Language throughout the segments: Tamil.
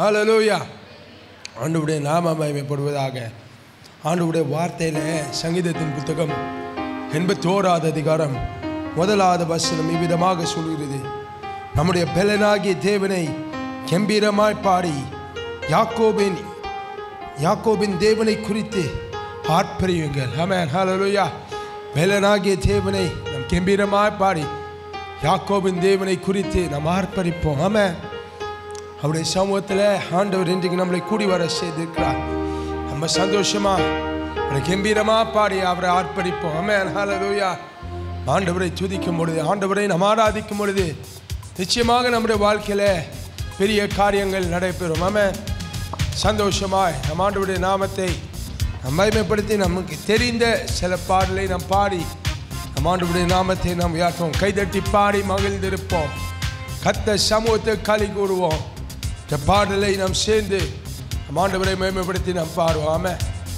ஹalleluya ஆண்டவருடைய நாம மகிமைப்படுவதாக ஆண்டவருடைய வார்த்தையில் சங்கீதத்தின் புத்தகம் எண்பத்தோராவது அதிகாரம் முதலாவது வசனம் இவ்விதமாக சொல்கிறது நம்முடைய பெலனாகிய தேவனை கம்பீரமாய் பாடி யாக்கோபின் யாக்கோபின் தேவனை குறித்து ஆர்ப்பரியுங்கள் ஆமென் ஹalleluya பெலனாகிய தேவனை நம் கம்பீரமாய் பாடி யாக்கோபின் தேவனை குறித்து நாம் ஆர்ப்பரிப்போம் ஆமென் அவருடைய சமூகத்தில் ஆண்டவர் இன்றைக்கு நம்மளை கூடி வர செய்திருக்கிறார் நம்ம சந்தோஷமா அவரை கம்பீரமா பாடி அவரை ஆர்ப்பரிப்போம் ஆமென் ஹalleluya ஆண்டவரை துதிக்கும் பொழுது ஆண்டவரை நாம் ஆராதிக்கும் பொழுது நிச்சயமாக நம்முடைய வாழ்க்கையில பெரிய காரியங்கள் நடைபெறும் ஆமென் சந்தோஷமாய் நம் ஆண்டவருடைய நாமத்தை நாம் மகிமைப்படுத்தி நமக்கு தெரிந்த சில பாடலை நாம் பாடி நம் ஆண்டவருடைய நாமத்தை நாம் உயர்த்துவோம் கைதட்டி பாடி மகிழ்ந்திருப்போம் கத்த சமூகத்தை களி கூறுவோம் இந்த பாடலை நாம் சேர்ந்து நம் ஆண்டவரை மேம்படுத்தி நாம் பாடுவோம் ஆமென்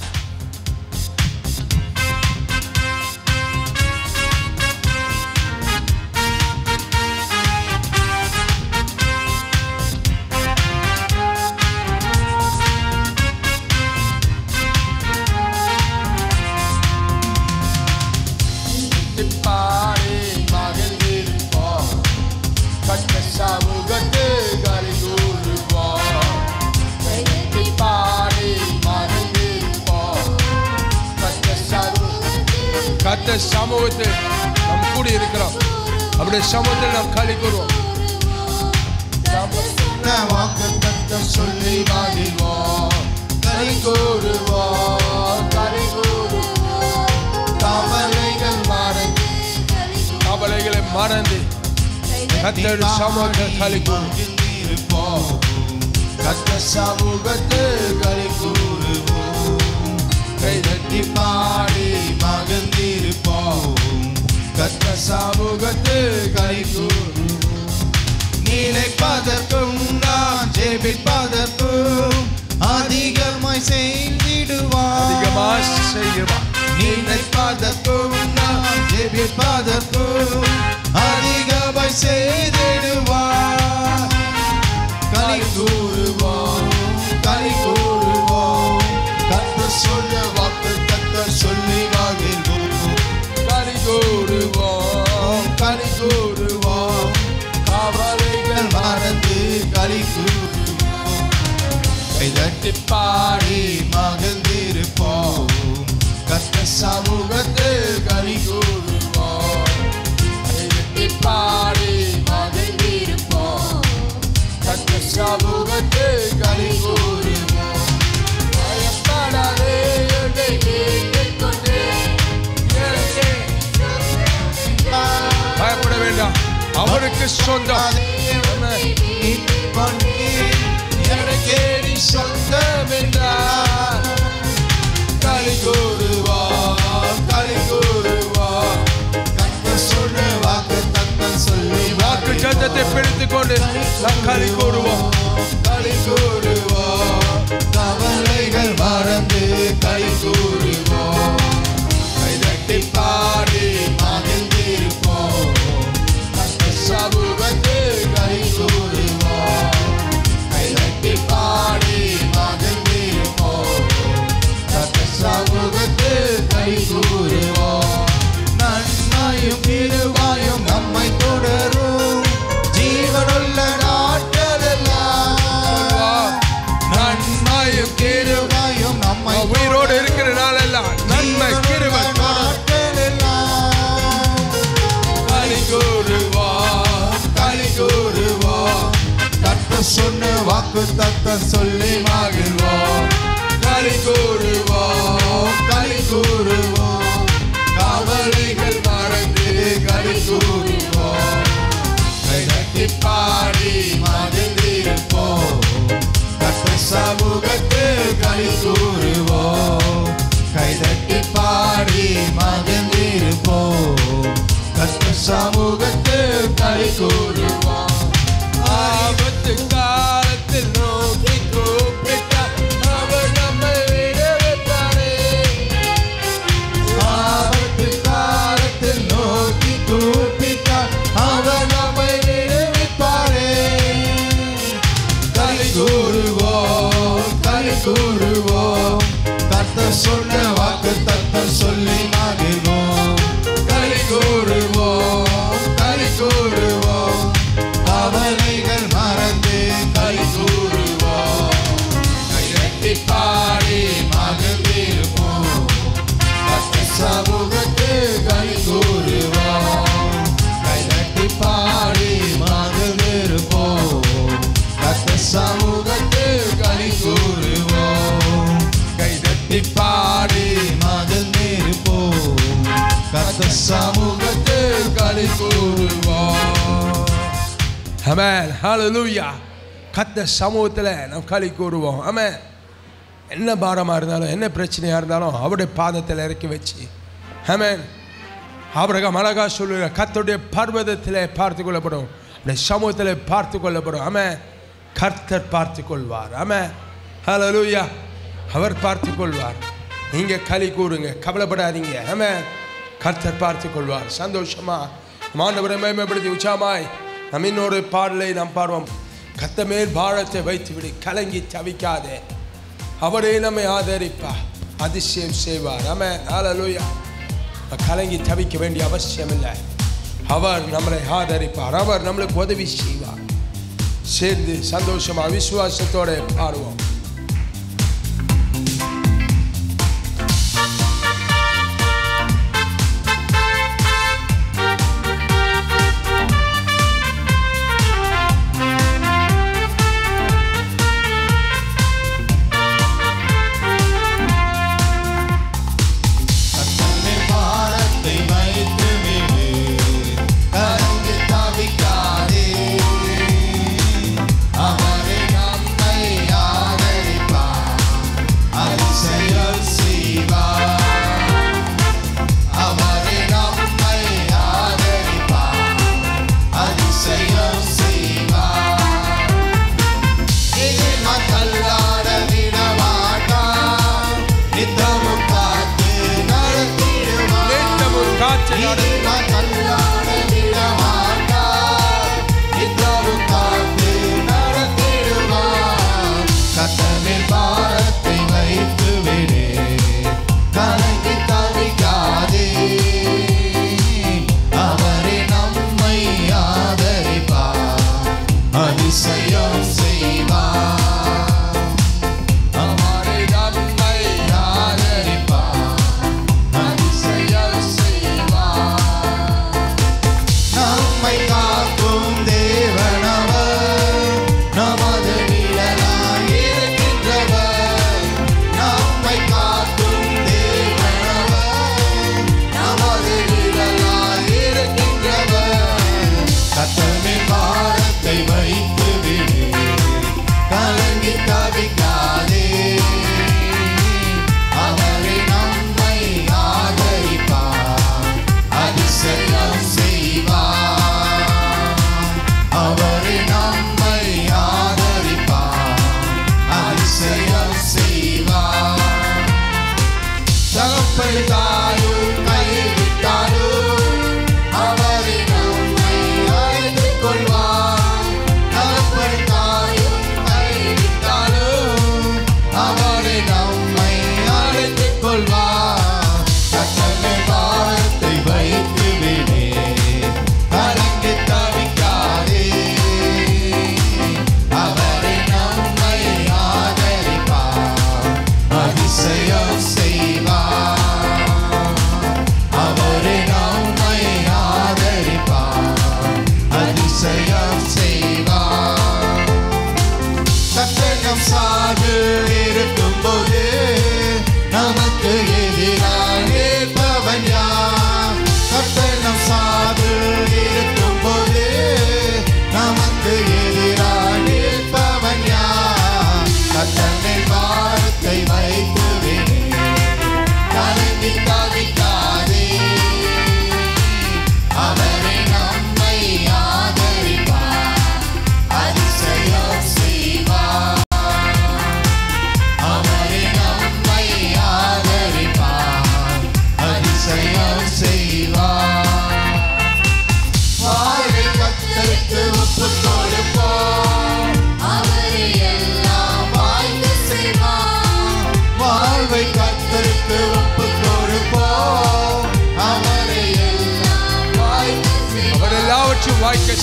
பாடி மகிழ்ந்திருப்போம் கட்ட சமூகத்து களி கூறுவோம் கைதட்டி பாடி மகிழ்ந்திருப்போம் கட்ட சமூக கத்த சமூகத்து நாம் கூடி இருக்கிறோம் அப்படியே சமூகத்தில் நாம் களி கூறுவோம் வாக்குத்தத்தம் சொல்லி மகிழ்வோம் களி கூறுவோம் களி கூறுவோம் கவலைகள் மறந்து கவலைகளை மறந்து கத்தோடு சமூகத்தில் களி கூறுவோம் கத்த சமூகத்தில் களி கூறுவோம் கைதட்டி பாடி மகிழ்ந்திருப்போம் கத்த சமூகத்தில் களி கூறுவோம் நினைப்பதற்கும் நான் ஜெபிப்பதற்கும் அதிகமாய் செய்திடுவார் அதிகமாக செய்வார் நினைப்பதற்கும் நான் ஜெபிப்பதற்கும் அதிகமாய் செய்திடுவார் களி கூறுவோம் களி கூறுவோம் கத்த சொல்ல வாக்கு கத்த சொல்லி மகிழ்வோம் களி கூறுவோம் களி கூறுவோம் கவலைகள் மறந்து களி கூறுவோம் கைதட்டி பாடி மகிழ்ந்திருப்போம் கத்த சமூகத்தில் களி கூறுவோம் கைதட்டி பாடி மகிழ்ந்திருப்போம் கத்த சமூகத்தில் களி கூறுவோம் பயப்படாதே என்னை கேட்டுக்கொண்டே எனக்கே பயப்பட வேண்டாம் அவருக்கு சொந்தம் எனக்கே நீ சொந்தம் என்றார் களி கூறுவா களி கூறுவா கத்த சொன்ன வாக்கு தத்தம் சொல்லி வாக்கு சத்தத்தை பிடித்துக் கொண்டு நாம் களி கூறுவோம் களி கூறுவா கவலைகள் மறந்து களி கூறுவோம் கைதட்டி பாடி மகிழ்ந்திருப்போம் கத்த சமூகத்தில் களி கூறுவோம் கைதட்டி பாடி மகிழ்ந்திருப்போம் கத்த சமூகத்தில் களி கூறுவோம் நன்மையும் இருவாயும் நம்மை தொடரும் ஜீவனுள்ள நாட்களெல்லாம் நன்மையும் கிருபாயும் நம்மை நான் உயிரோடு இருக்கிற நாளெல்லாம் நன்மை கிருபை களி கூறுவா களி கூறுவா கத்த சொன்ன வாக்கு தத்த சொல்லி மகிழ்வோம் களி கூறுவோம் களி கூறுவோம் கவலைகள் மறந்து களி கூறுவோம் கைதட்டி பாடி மகிழ்ந்திருப்போம் கத்த சமூகத்தில் களி கூறுவோம் கைதட்டி பாடி மகிழ்ந்திருப்போம் கத்த சமூகத்தில் களி கூறுவோம் ஆபத்து காலத்தில் நோக்கி கூப்பிட்டார் அவர் நம்மை விட வைப்பாரே ஆபத்து காலத்தில் நோக்கி கூப்பிட்டார் அவர் நம்மை விடுவிப்பாரே களி கூறுவோம் களி கூறுவோம் கர்த்தர் சொன்ன வாக்கு தத்தம் சொல்லி மகிழ்வோம் களி கூறுவோம் களி கூறுவோம் கவலைகள் மறந்து களி கூறுவோம் கையெட்டி பாடி மகிழ்ந்திருப்போம் கர்த்தர் சமூகத்து களி கூறுவோம் கைதட்டி பாடி மகிழ்ந்திருப்போம் கர்த்தர் சமூகத்து களி கூறுவோம் கைதட்டி பாடி மகிழ்ந்திருப்போம் கர்த்தர் சமூகத்து களி கூறுவோம் ஆமென் ஹalleluya கத்த சமூகத்தில் நாம் களி கூறுவோம் ஆமென் என்ன பாரமாக இருந்தாலும் என்ன பிரச்சனையாக இருந்தாலும் அவருடைய பாதத்தில் இறக்கி வச்சு ஆமென் ஆபிரகாம் அழகா சொல்லுங்க கர்த்தருடைய பர்வதத்தில் பார்த்து கொள்ளப்படும் அப்படியே சமூகத்தில் பார்த்து கொள்ளப்படும் ஆமென் கர்த்தர் பார்த்து கொள்வார் ஆமென் ஹalleluya அவர் பார்த்து கொள்வார் நீங்க களி கூறுங்க கவலைப்படாதீங்க ஆமென் கர்த்தர் பார்த்து கொள்வார் சந்தோஷமா மாண்டவரை மேம்படுத்தி உச்சாமாய் நம் இன்னொரு பாடலை நாம் பாடுவோம் கத்த மேல் பாரத்தை வைத்து விடு கலங்கி தவிக்காதே அவரே நம்மை ஆதரிப்பா அதிசயம் செய்வார் ஆமென் ஹalleluya கலங்கி தவிக்க வேண்டிய அவசியம் இல்லை அவர் நம்மளை ஆதரிப்பார் அவர் நம்மளுக்கு உதவி செய்வார் சேர்ந்து சந்தோஷமா விசுவாசத்தோட பாடுவோம் கத்தனை பாரத்தை வைத்து விடு கலங்கி தவிக்காதே அவரே நம்மை ஆதரிப்பார் அதிசயம் செய்வார் அவரே நம்மை ஆதரிப்பார் அதிசயம் செய்வார் இது மக்களாட விட மாட்டார் நித்தமும் காத்து நடத்திடுவார் நித்தமும் காத்து இது மக்களாட விட மாட்டார் நித்தமும் காத்து நடத்திடுவார் கத்தனில் பாரத்தை வைத்து விடு கலங்கி தவிக்காதே அவரே நம்மை ஆதரிப்பார் அதிசயம் செய்வார் அவரே நம்மை ஆதரிப்பார் அதிசயம் செய்வார் நம்மை காக்கும் தேவனவர் நமது நிழலாய் இருக்கின்றவர் நம்மை காக்கும் தேவனவர் நமது நிழலாய் இருக்கின்றவர் கத்தனின் பாரத்தை வைத்து விடு கலங்கி தவிக்காதே அவரே நம்மை ஆதரிப்பார் அதிசயம் செய்வார் அவரே நம்மை ஆதரிப்பார் அதிசயம் செய்வார் தகப்பை தாயும் கைவிட்டாலும் அவரை நம்மை அழைத்துக் கொள்வார் தகப்பை தாயும் கைவிட்டாலும் அவரை நம்மை அழைத்துக் கொள்வார் கட்டளை பாரத்தை வைத்து விடே கலங்கி தவிக்காதே அவரை நம்மை ஆதரிப்பார் அதிசயம் செய்வார் அவரே நம்மை ஆதரிப்பார் அதிசயம் செய்வார் கத்தனம் சார்பு இருக்கும்போது நமக்கு எதிராக இருப்பவன் யார் கத்தனம் சார்பு இருக்கும்போது நமக்கு எதிராக இருப்பவன் யார் கத்தனை வார்த்தை வைத்து விடு கலங்கி தவிக்காதே அவரை நம்மை ஆதரிப்பார் அதிசயம் செய்வார் அவரை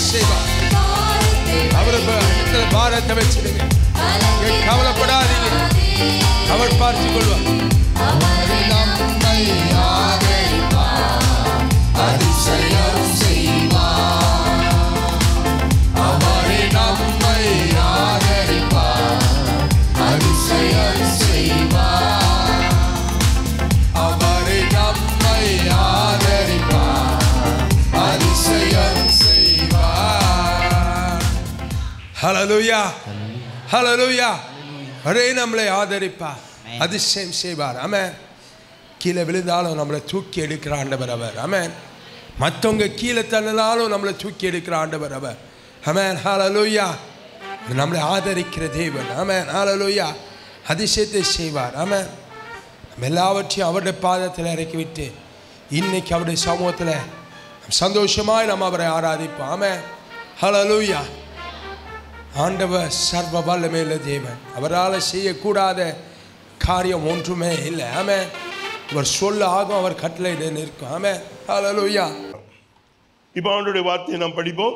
செய்வார் அவரை இடத்துல பாரத்தை வச்சிடுங்க நீங்க கவலைப்படாதீங்க அவர் பார்த்துக் கொள்வார் அவரை நம்மை ஆதரிப்பார் அதிசயம் செய்வார் அவரை நம்மை ஆதரிப்பார் அதிசயம் செய்வார் அவரை நம்மை ஆதரிப்பார் அதிசயம் செய்வார் ஹalleluya ஹalleluya அவரே நம்மளை ஆதரிப்பார் அதிசயம் செய்வார் ஆமென் கீழே விழுந்தாலும் நம்மளை தூக்கி எடுக்கிற ஆண்டவர் அவர் ஆமென் மற்றவங்க கீழே தள்ளினாலும் நம்மளை தூக்கி எடுக்கிற ஆண்டவர் அவர் ஆமென் ஹalleluya நம்மளை ஆதரிக்கிற தேவன் ஆமென் ஹalleluya அதிசயத்தை செய்வார் ஆமென் நம்ம எல்லாவற்றையும் அவருடைய பாதத்தில் இறக்கிவிட்டு இன்னைக்கு அவருடைய சமூகத்தில் சந்தோஷமாய் நம்ம அவரை ஆராதிப்போம் ஆமென் ஹalleluya ஆண்டவர் சர்வ வல்லமையுள்ள தேவன் அவரால் செய்யக்கூடாத காரியம் ஒன்றுமே இல்லை ஆமென் அவர் சொல்ல ஆகும் அவர் கட்டளையிட நிற்கும் ஆமென் ஹalleluya இப்போ அவனுடைய வார்த்தையை நாம் படிப்போம்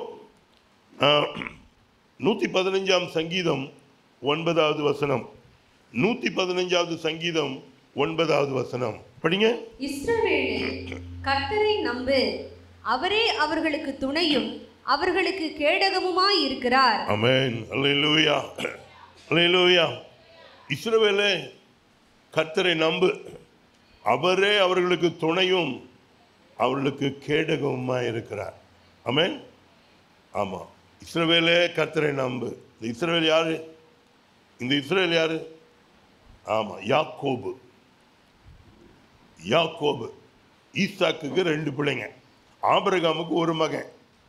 நூற்றி பதினஞ்சாம் சங்கீதம் ஒன்பதாவது வசனம் நூற்றி பதினஞ்சாவது சங்கீதம் ஒன்பதாவது வசனம் படிங்க இஸ்ரவேலே கர்த்தரை நம்பு அவரே அவர்களுக்கு துணையும் அவர்களுக்கு கேடகமுமாய் இருக்கிறார் அமேன் அல்லேலூயா அல்லேலூயா இஸ்ரவேலே கர்த்தரை நம்பு அவரே அவர்களுக்கு துணையும் அவர்களுக்கு கேடகமுமாய் இருக்கிறார் அமேன் ஆமாம் இஸ்ரவேலே கர்த்தரை நம்பு இந்த இஸ்ரவேல் யாரு இந்த இஸ்ரவேல் யாரு ஆமாம் யாக்கோபு யாக்கோபு ஈசாக்குக்கு ரெண்டு பிள்ளைங்க ஆபிரகாமுக்கு ஒரு மகன்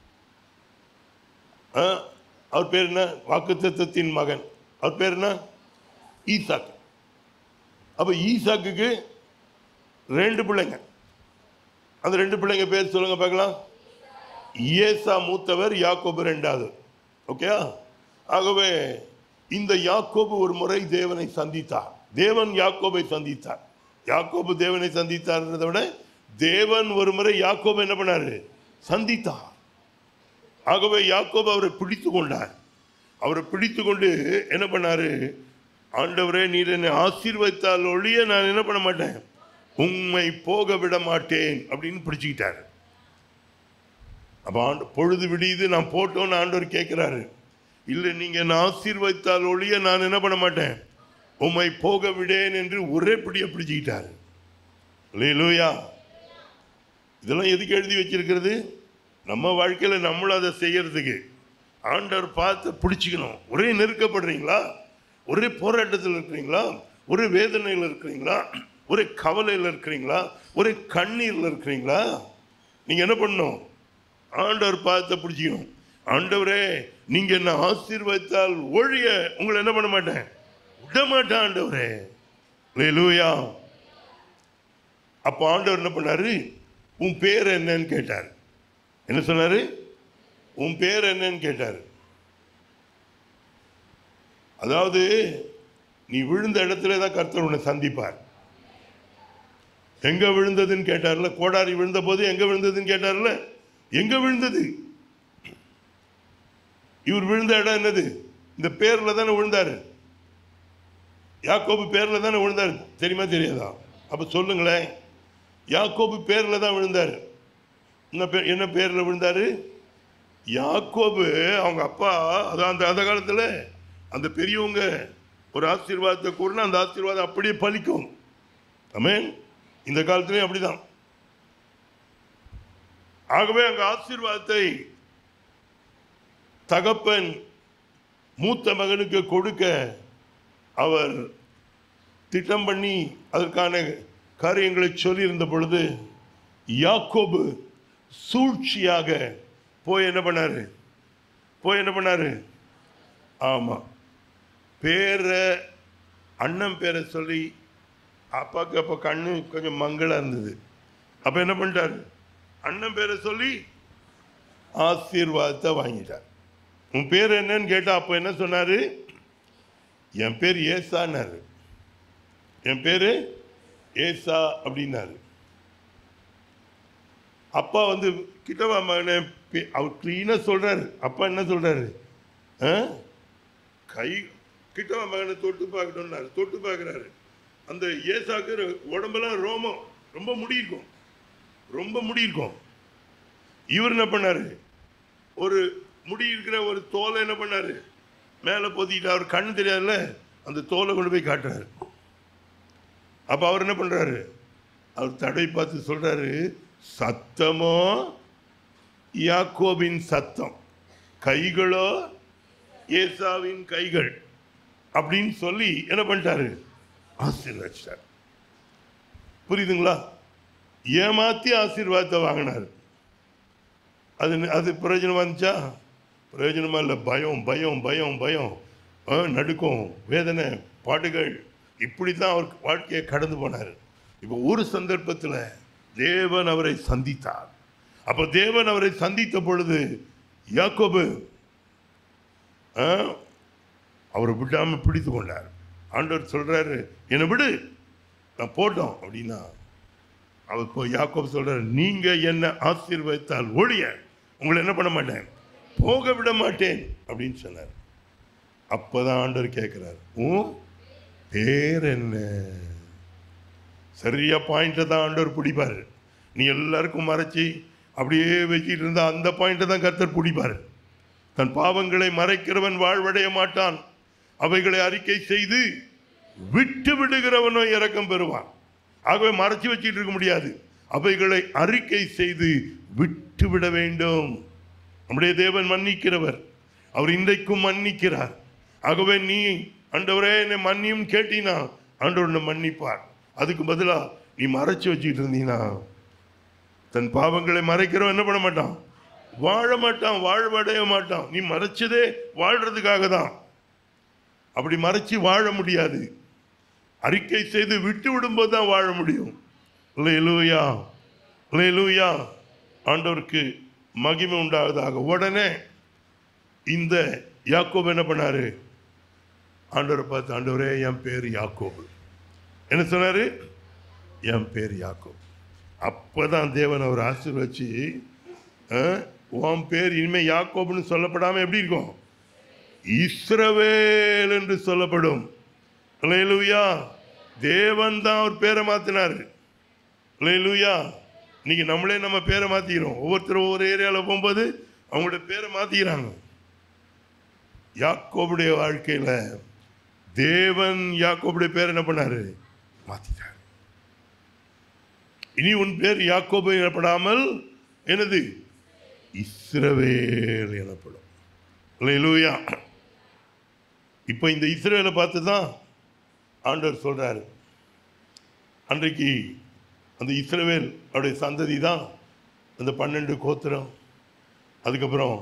ஆ, அவர் பேர் என்ன வாக்குத்தத்தத்தின் மகன் அவர் பேர் என்ன ஈசாக்கு அப்ப ஈசாக்குக்கு ரெண்டு பிள்ளைங்க அந்த ரெண்டு பிள்ளைங்க பேர் சொல்லுங்க பார்க்கலாம் ஏசா மூத்தவர் யாக்கோபு ரெண்டாவது ஓகே ஆகவே இந்த யாக்கோபு ஒரு முறை தேவனை சந்தித்தார் தேவன் யாக்கோபை சந்தித்தார் யாக்கோபு தேவனை சந்தித்தார்ன்றதை விட தேவன் ஒரு முறை யாக்கோபை என்ன பண்ணாரு சந்தித்தார் ஆகவே யாக்கோபு அவரை பிடித்து கொண்டார் அவரை பிடித்து கொண்டு என்ன பண்ணாரு ஆண்டவரே நீர் என்னை ஆசீர்வதித்தால் ஒழிய நான் என்ன பண்ண மாட்டேன் உம்மை போக விட மாட்டேன் அப்படின்னு பிடிச்சுக்கிட்டாரு அப்போ ஆண்டு பொழுது விடியுது நான் போட்டோன்னு ஆண்டவர் கேட்குறாரு இல்லை நீங்கள் என்னை ஆசீர்வதித்தால் ஒழிய நான் என்ன பண்ண மாட்டேன் உம்மை போக விடேன் என்று ஒரே பிடியை பிடிச்சுக்கிட்டாரு லூயா இதெல்லாம் எதுக்கு எழுதி வச்சிருக்கிறது நம்ம வாழ்க்கையில் நம்மளும் அதை செய்யறதுக்கு ஆண்டவர் பார்த்து பிடிச்சிக்கணும் ஒரே நெருக்கப்படுறீங்களா ஒரே போராட்டத்தில் இருக்கிறீங்களா ஒரே வேதனையில் இருக்கிறீங்களா ஒரே கவலையில் இருக்கிறீங்களா ஒரே கண்ணீரில் இருக்கிறீங்களா நீங்கள் என்ன பண்ணணும் ஆண்டவர் பார்த்து பிடிச்சிக்கணும் ஆண்டவரே நீங்கள் என்ன ஆசீர்வதித்தால் ஒழிய உங்களை என்ன பண்ண மாட்டேன் விட மாட்டேன் ஆண்டவரே லூயா அப்போ ஆண்டவர் என்ன பண்ணாரு உன் பேர் என்னன்னு கேட்டார் என்ன சொன்னாரு உன் பேர் என்னன்னு கேட்டார் அதாவது நீ விழுந்த இடத்துல தான் கர்த்தர் உன்னை சந்திப்பார் எங்க விழுந்ததுன்னு கேட்டார்ல கோடாரி விழுந்த போது எங்க விழுந்ததுன்னு கேட்டார்ல எங்க விழுந்தது இவர் விழுந்த இடம் என்னது இந்த பேர்ல தானே விழுந்தாரு யாக்கோபு பேர்ல தானே விழுந்தாரு தெரியுமா தெரியாதா அப்ப சொல்லுங்களேன் யாக்கோபு பேர்ல தான் விழுந்தாரு என்ன பேர் என்ன பேரில் விழுந்தாரு யாக்கோபு அவங்க அப்பா அதான் அந்த அந்த காலத்தில் அந்த பெரியவங்க ஒரு ஆசீர்வாதத்தை கூறினா அந்த ஆசீர்வாதம் அப்படியே பலிக்கும் ஆமென் இந்த காலத்துலேயும் அப்படிதான் ஆகவே அங்க ஆசீர்வாதத்தை தகப்பன் மூத்த மகனுக்கு கொடுக்க அவர் திட்டம் பண்ணி அதற்கான காரியங்களை சொல்லியிருந்த பொழுது யாக்கோபு சூழ்ச்சியாக போய் என்ன பண்ணாரு போய் என்ன பண்ணாரு ஆமா பேரை அண்ணன் பேரை சொல்லி அப்பாவுக்கு அப்போ கண்ணு கொஞ்சம் மங்களா இருந்தது அப்போ என்ன பண்ணிட்டாரு அண்ணன் பேரை சொல்லி ஆசீர்வாதத்தை வாங்கிட்டார் உன் பேர் என்னன்னு கேட்டா அப்போ என்ன சொன்னாரு என் பேர் ஏசான்னாரு என் பேரு ஏசா அப்படின்னாரு அப்பா வந்து கிட்டவா மகனே பே- அவர் க்ளீனாக சொல்கிறாரு அப்பா என்ன சொல்கிறாரு ஆ கை கிட்டவா மகனை தொட்டு பார்க்கணும்னாரு தொட்டு பார்க்குறாரு அந்த ஏசாக்கு உடம்பெல்லாம் ரோமம் ரொம்ப முடி இருக்கும் ரொம்ப முடி இருக்கும் இவர் என்ன பண்ணாரு ஒரு முடி இருக்கிற ஒரு தோலை என்ன பண்ணாரு மேலே பொத்திக்கிட்டு அவர் கண்ணு தெரியாதுல்ல அந்த தோலை கொண்டு போய் காட்டுறாரு அப்போ அவர் என்ன பண்ணுறாரு அவர் தடவை பார்த்து சொல்கிறாரு சத்தமோ யாக்கோபின் சத்தம் கைகளோ ஏசாவின் கைகள் அப்படின்னு சொல்லி என்ன பண்ணிட்டாரு ஆசீர்வதிச்சார் புரியுதுங்களா ஏமாத்தி ஆசீர்வாதத்தை வாங்கினார் அது அது பிரயோஜனமா இருந்துச்சா பிரயோஜனமா இல்லை பயம் பயம் பயம் பயம் ஆ, நடுக்கம் வேதனை பாடுகள் இப்படி தான் அவர் வாழ்க்கையை கடந்து போனார் இப்போ ஒரு சந்தர்ப்பத்தில் தேவன் அவரை சந்தித்தார் அப்போ தேவன் அவரை சந்தித்த பொழுது யாக்கோபு ஆ, அவரை விடாமல் பிடித்து கொண்டார் ஆண்டவர் சொல்றாரு என்னை விடு நான் போட்டோம் அப்படின்னா அவர் இப்போ யாக்கோபு சொல்றாரு நீங்க என்ன ஆசீர்வதித்தால் ஒழிய உங்களை என்ன பண்ண மாட்டேன் போக விட மாட்டேன் அப்படின்னு சொன்னார் அப்பதான் ஆண்டவர் கேட்கிறார் உன் பேர் என்ன சரியா பாயிண்ட்டை தான் ஆண்டவர் பிடிப்பார் நீ எல்லாருக்கும் மறைச்சி அப்படியே வச்சிட்டு இருந்தா அந்த பாயிண்ட்டை தான் கர்த்தர் பிடிப்பார் தன் பாவங்களை மறைக்கிறவன் வாழ்வடைய மாட்டான் அவைகளை அறிக்கை செய்து விட்டு விடுகிறவனோ இரக்கம் பெறுவான் ஆகவே மறைச்சு வச்சிட்டு இருக்க முடியாது அவைகளை அறிக்கை செய்து விட்டு விட வேண்டும் நம்முடைய தேவன் மன்னிக்கிறவர் அவர் இன்றைக்கும் மன்னிக்கிறார் ஆகவே நீ ஆண்டவரே என்னை மன்னியும் கேட்டினா ஆண்டவர் உன்னை மன்னிப்பார் அதுக்கு பதிலா நீ மறைச்சு வச்சுக்கிட்டு இருந்தீங்கன்னா தன் பாவங்களை மறைக்கிறவன் என்ன பண்ண மாட்டான் வாழ மாட்டான் வாழ்வடைய மாட்டான் நீ மறைச்சதே வாழ்றதுக்காக தான் அப்படி மறைச்சு வாழ முடியாது அறிக்கை செய்து விட்டு விடும்போது தான் வாழ முடியும் லூயா லூயா ஆண்டவருக்கு மகிமை உண்டாவதாக உடனே இந்த யாக்கோபு என்ன பண்ணாரு ஆண்டவரை பார்த்து ஆண்டவரே என் பேர் யாக்கோபு என்ன சொன்னாரு என் பேர் யாக்கோபு அப்பதான் தேவன் அவர் ஆசீர்வச்சு அஹ், உன் பேர் இனிமே யாக்கோபுன்னு சொல்லப்படாம எப்படி இருக்கும் இஸ்ரவேல் என்று சொல்லப்படும் அல்லேலூயா தேவன் தான் அவர் பேரை மாத்தினாரு அல்லேலூயா இன்னைக்கு நம்மளே நம்ம பேரை மாத்திக்கிறோம் ஒவ்வொருத்தரும் ஒவ்வொரு ஏரியாவில் போகும்போது அவங்களோட பேரை மாத்திக்கிறாங்க யாக்கோபுடைய வாழ்க்கையில தேவன் யாக்கோபுடைய பேர் என்ன பண்ணாரு மாத்திட்டார் இனி உன் பேர் யாக்கோபு எனப்படாமல் எனது இஸ்ரவேல் எனப்படும் அல்லேலூயா இப்போ இந்த இஸ்ரவேலை பார்த்து தான் ஆண்டவர் சொல்றாரு அன்றைக்கு அந்த இஸ்ரவேல் அவருடைய சந்ததி தான் அந்த பன்னெண்டு கோத்திரம் அதுக்கப்புறம்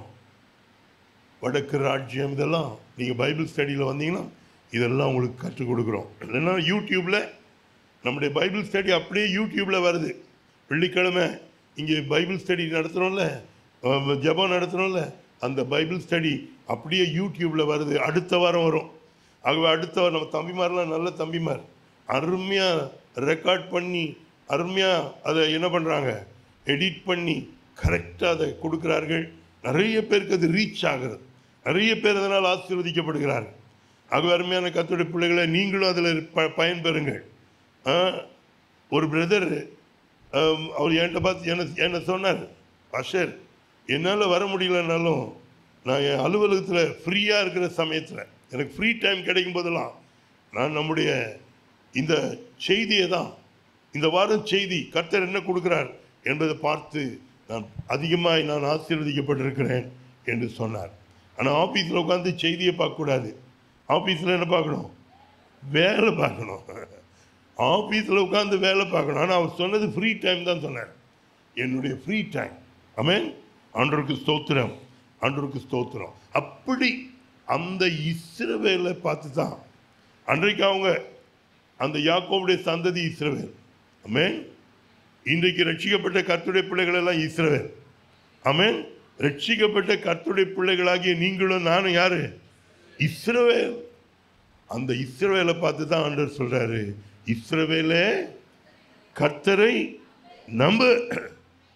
வடக்கு ராஜ்யம் இதெல்லாம் நீங்கள் பைபிள் ஸ்டடியில் வந்தீங்கன்னா இதெல்லாம் உங்களுக்கு கற்றுக் கொடுக்குறோம் இல்லைன்னா யூடியூப்பில் நம்முடைய பைபிள் ஸ்டடி அப்படியே யூடியூப்பில் வருது வெள்ளிக்கிழமை இங்கே பைபிள் ஸ்டடி நடத்துகிறோம்ல அஹ் ஜெபம் நடத்துகிறோம்ல அந்த பைபிள் ஸ்டடி அப்படியே யூடியூப்பில் வருது அடுத்த வாரம் வரும் ஆகவே அடுத்த வாரம் நம்ம தம்பிமாரெலாம் நல்ல தம்பிமார் அருமையாக ரெக்கார்ட் பண்ணி அருமையாக அதை என்ன பண்ணுறாங்க எடிட் பண்ணி கரெக்டாக அதை கொடுக்குறார்கள் நிறைய பேருக்கு அது ரீச் ஆகுது நிறைய பேர் அதனால் ஆசீர்வதிக்கப்படுகிறார்கள் ஆகவே அருமையான கத்தோடைய பிள்ளைகளை நீங்களும் அதில் ப பயன்பெறுங்கள் ஆ, ஒரு பிரதர் அவர் என்கிட்ட பார்த்து என்ன என்ன சொன்னார் அஷர் என்னால் வர முடியலனாலும் நான் என் அலுவலகத்தில் ஃப்ரீயாக இருக்கிற சமயத்தில் எனக்கு ஃப்ரீ டைம் கிடைக்கும் போதெல்லாம் நான் நம்முடைய இந்த செய்தியை தான் இந்த வாரம் செய்தி கர்த்தர் என்ன கொடுக்கிறார் என்பதை பார்த்து நான் அதிகமாய் நான் ஆசீர்வதிக்கப்பட்டிருக்கிறேன் என்று சொன்னார் ஆனால் ஆஃபீஸில் உட்காந்து செய்தியை பார்க்கக்கூடாது ஆஃபீஸில் என்ன பார்க்கணும் வேலை பார்க்கணும் ஆஃபீஸில் உட்காந்து வேலை பார்க்கணும் ஆனால் அவர் சொன்னது ஃப்ரீ டைம் தான் சொன்னார் என்னுடைய ஃப்ரீ டைம் ஆமென் ஆண்டவருக்கு ஸ்தோத்திரம் ஆண்டவருக்கு ஸ்தோத்திரம் அப்படி அந்த இஸ்ரவேலை பார்த்து தான் அன்றைக்கு அவங்க அந்த யாக்கோவுடைய சந்ததி இஸ்ரவேல் ஆமென் இன்றைக்கு ரட்சிக்கப்பட்ட கர்த்தருடைய பிள்ளைகள் எல்லாம் இஸ்ரவேல் ஆமென் ரட்சிக்கப்பட்ட கர்த்தருடைய பிள்ளைகளாகிய நீங்களும் நானும் யாரு இஸ்ரவேல் அந்த இஸ்ரவேலை பார்த்து தான் ஆண்டவர் சொல்றாரு இஸ்ரவேலே கர்த்தரை நம்பு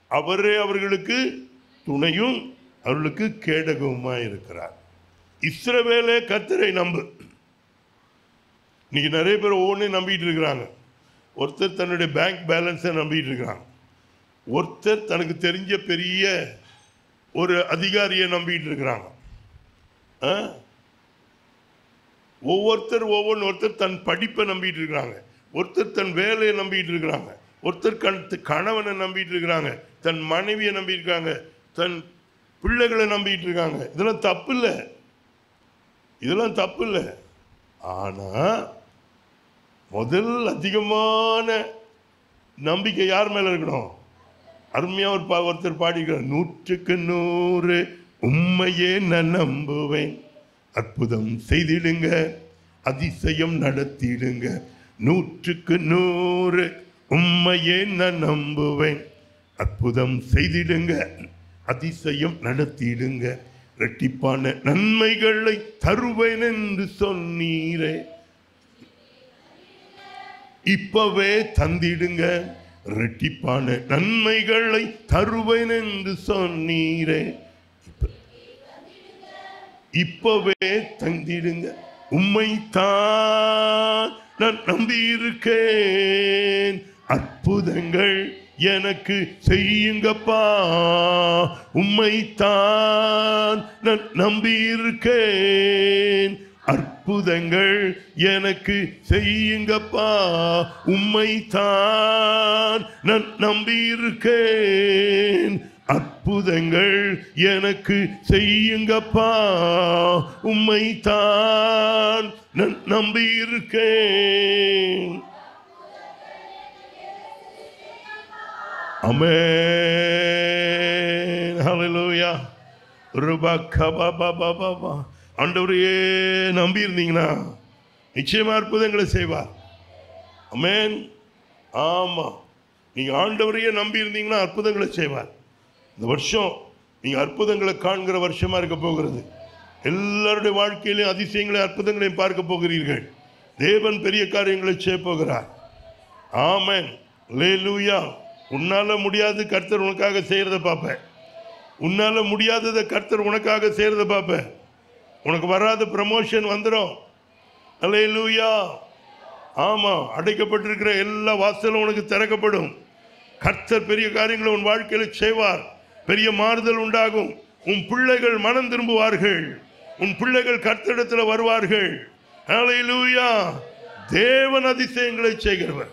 அவரே அவர்களுக்கு துணையும் அவர்களுக்கு கேடகவுமாய் இருக்கிறார் இஸ்ரவேலே கர்த்தரை நம்பு இன்னைக்கு நிறைய பேர் ஒவ்வொன்றையும் நம்பிட்டு இருக்கிறாங்க ஒருத்தர் தன்னுடைய பேங்க் பேலன்ஸை நம்பிட்டு இருக்கிறாங்க ஒருத்தர் தனக்கு தெரிஞ்ச பெரிய ஒரு அதிகாரியை நம்பிட்டு இருக்கிறாங்க ஆ? ஒவ்வொருத்தர் ஒவ்வொன்று ஒருத்தர் தன் படிப்பை நம்பிட்டு இருக்கிறாங்க ஒருத்தர் தன் வேலையை நம்பிட்டு இருக்கிறாங்க ஒருத்தர் கண் கணவனை நம்பிட்டு இருக்கிறாங்க தன் மனைவியை நம்பியிருக்காங்க தன் பிள்ளைகளை நம்பிட்டு இருக்காங்க இதெல்லாம் தப்பு இல்லை இதெல்லாம் தப்பு இல்லை ஆனால் முதல் அதிகமான நம்பிக்கை யார் மேலே இருக்கணும் அருமையாக ஒரு பா ஒருத்தர் பாடிக்கிறார் நூற்றுக்கு நூறு உண்மையே நான் நம்புவேன் அற்புதம் செய்திடுங்க அதிசயம் நடத்திடுங்க நூற்றுக்கு நூறு உண்மையே நான் நம்புவேன் அற்புதம் செய்திடுங்க அதிசயம் நடத்திடுங்க இரட்டிப்பான நன்மைகளை தருவேன் என்று சொன்னீரே இப்பவே தந்திடுங்க இரட்டிப்பான நன்மைகளை தருவேன் என்று சொன்னீரே இப்ப- இப்பவே தந்திடுங்க உம்மை தான் நான் நம்பியிருக்கேன் அற்புதங்கள் எனக்கு செய்யுங்கப்பா உம்மை தான் நான் நம்பியிருக்கேன் அற்புதங்கள் எனக்கு செய்யுங்கப்பா உம்மை தான் நான் நம்பியிருக்கேன் அற்புதங்கள் எனக்கு செய்யுங்கப்பா உம்மை தான் நான் நம்பியிருக்கேன் அமேன் ஹalleluya ரூபா கபா பாபா பாபா ஆண்டவரையே நம்பி இருந்தீங்கன்னா நிச்சயமா அற்புதங்களை செய்வார் அமேன் ஆமா நீங்க ஆண்டவரையே நம்பி இருந்தீங்கன்னா அற்புதங்களை செய்வார் இந்த வருஷம் நீங்க அற்புதங்களை காண்கிற வருஷமா இருக்க போகிறது எல்லாருடைய வாழ்க்கையிலும் அதிசயங்களை அற்புதங்களையும் பார்க்க போகிறீர்கள் தேவன் பெரிய காரியங்களை செய்ய போகிறார் ஆமென் லேலூயா உன்னால முடியாது கர்த்தர் உனக்காக செய்யறத பார்ப்பேன் உன்னால முடியாததை கர்த்தர் உனக்காக செய்யறத பார்ப்பேன் உனக்கு வராத ப்ரமோஷன் வந்துடும் அல்லேலூயா ஆமா அடைக்கப்பட்டிருக்கிற எல்லா வாசலும் உனக்கு திறக்கப்படும் கர்த்தர் பெரிய காரியங்களை உன் வாழ்க்கையில் செய்வார் பெரிய மாறுதல் உண்டாகும் உன் பிள்ளைகள் மனம் திரும்புவார்கள் உன் பிள்ளைகள் கர்த்தரிடத்தில் வருவார்கள் அல்லேலூயா தேவன் அதிசயங்களை செய்கிறவர்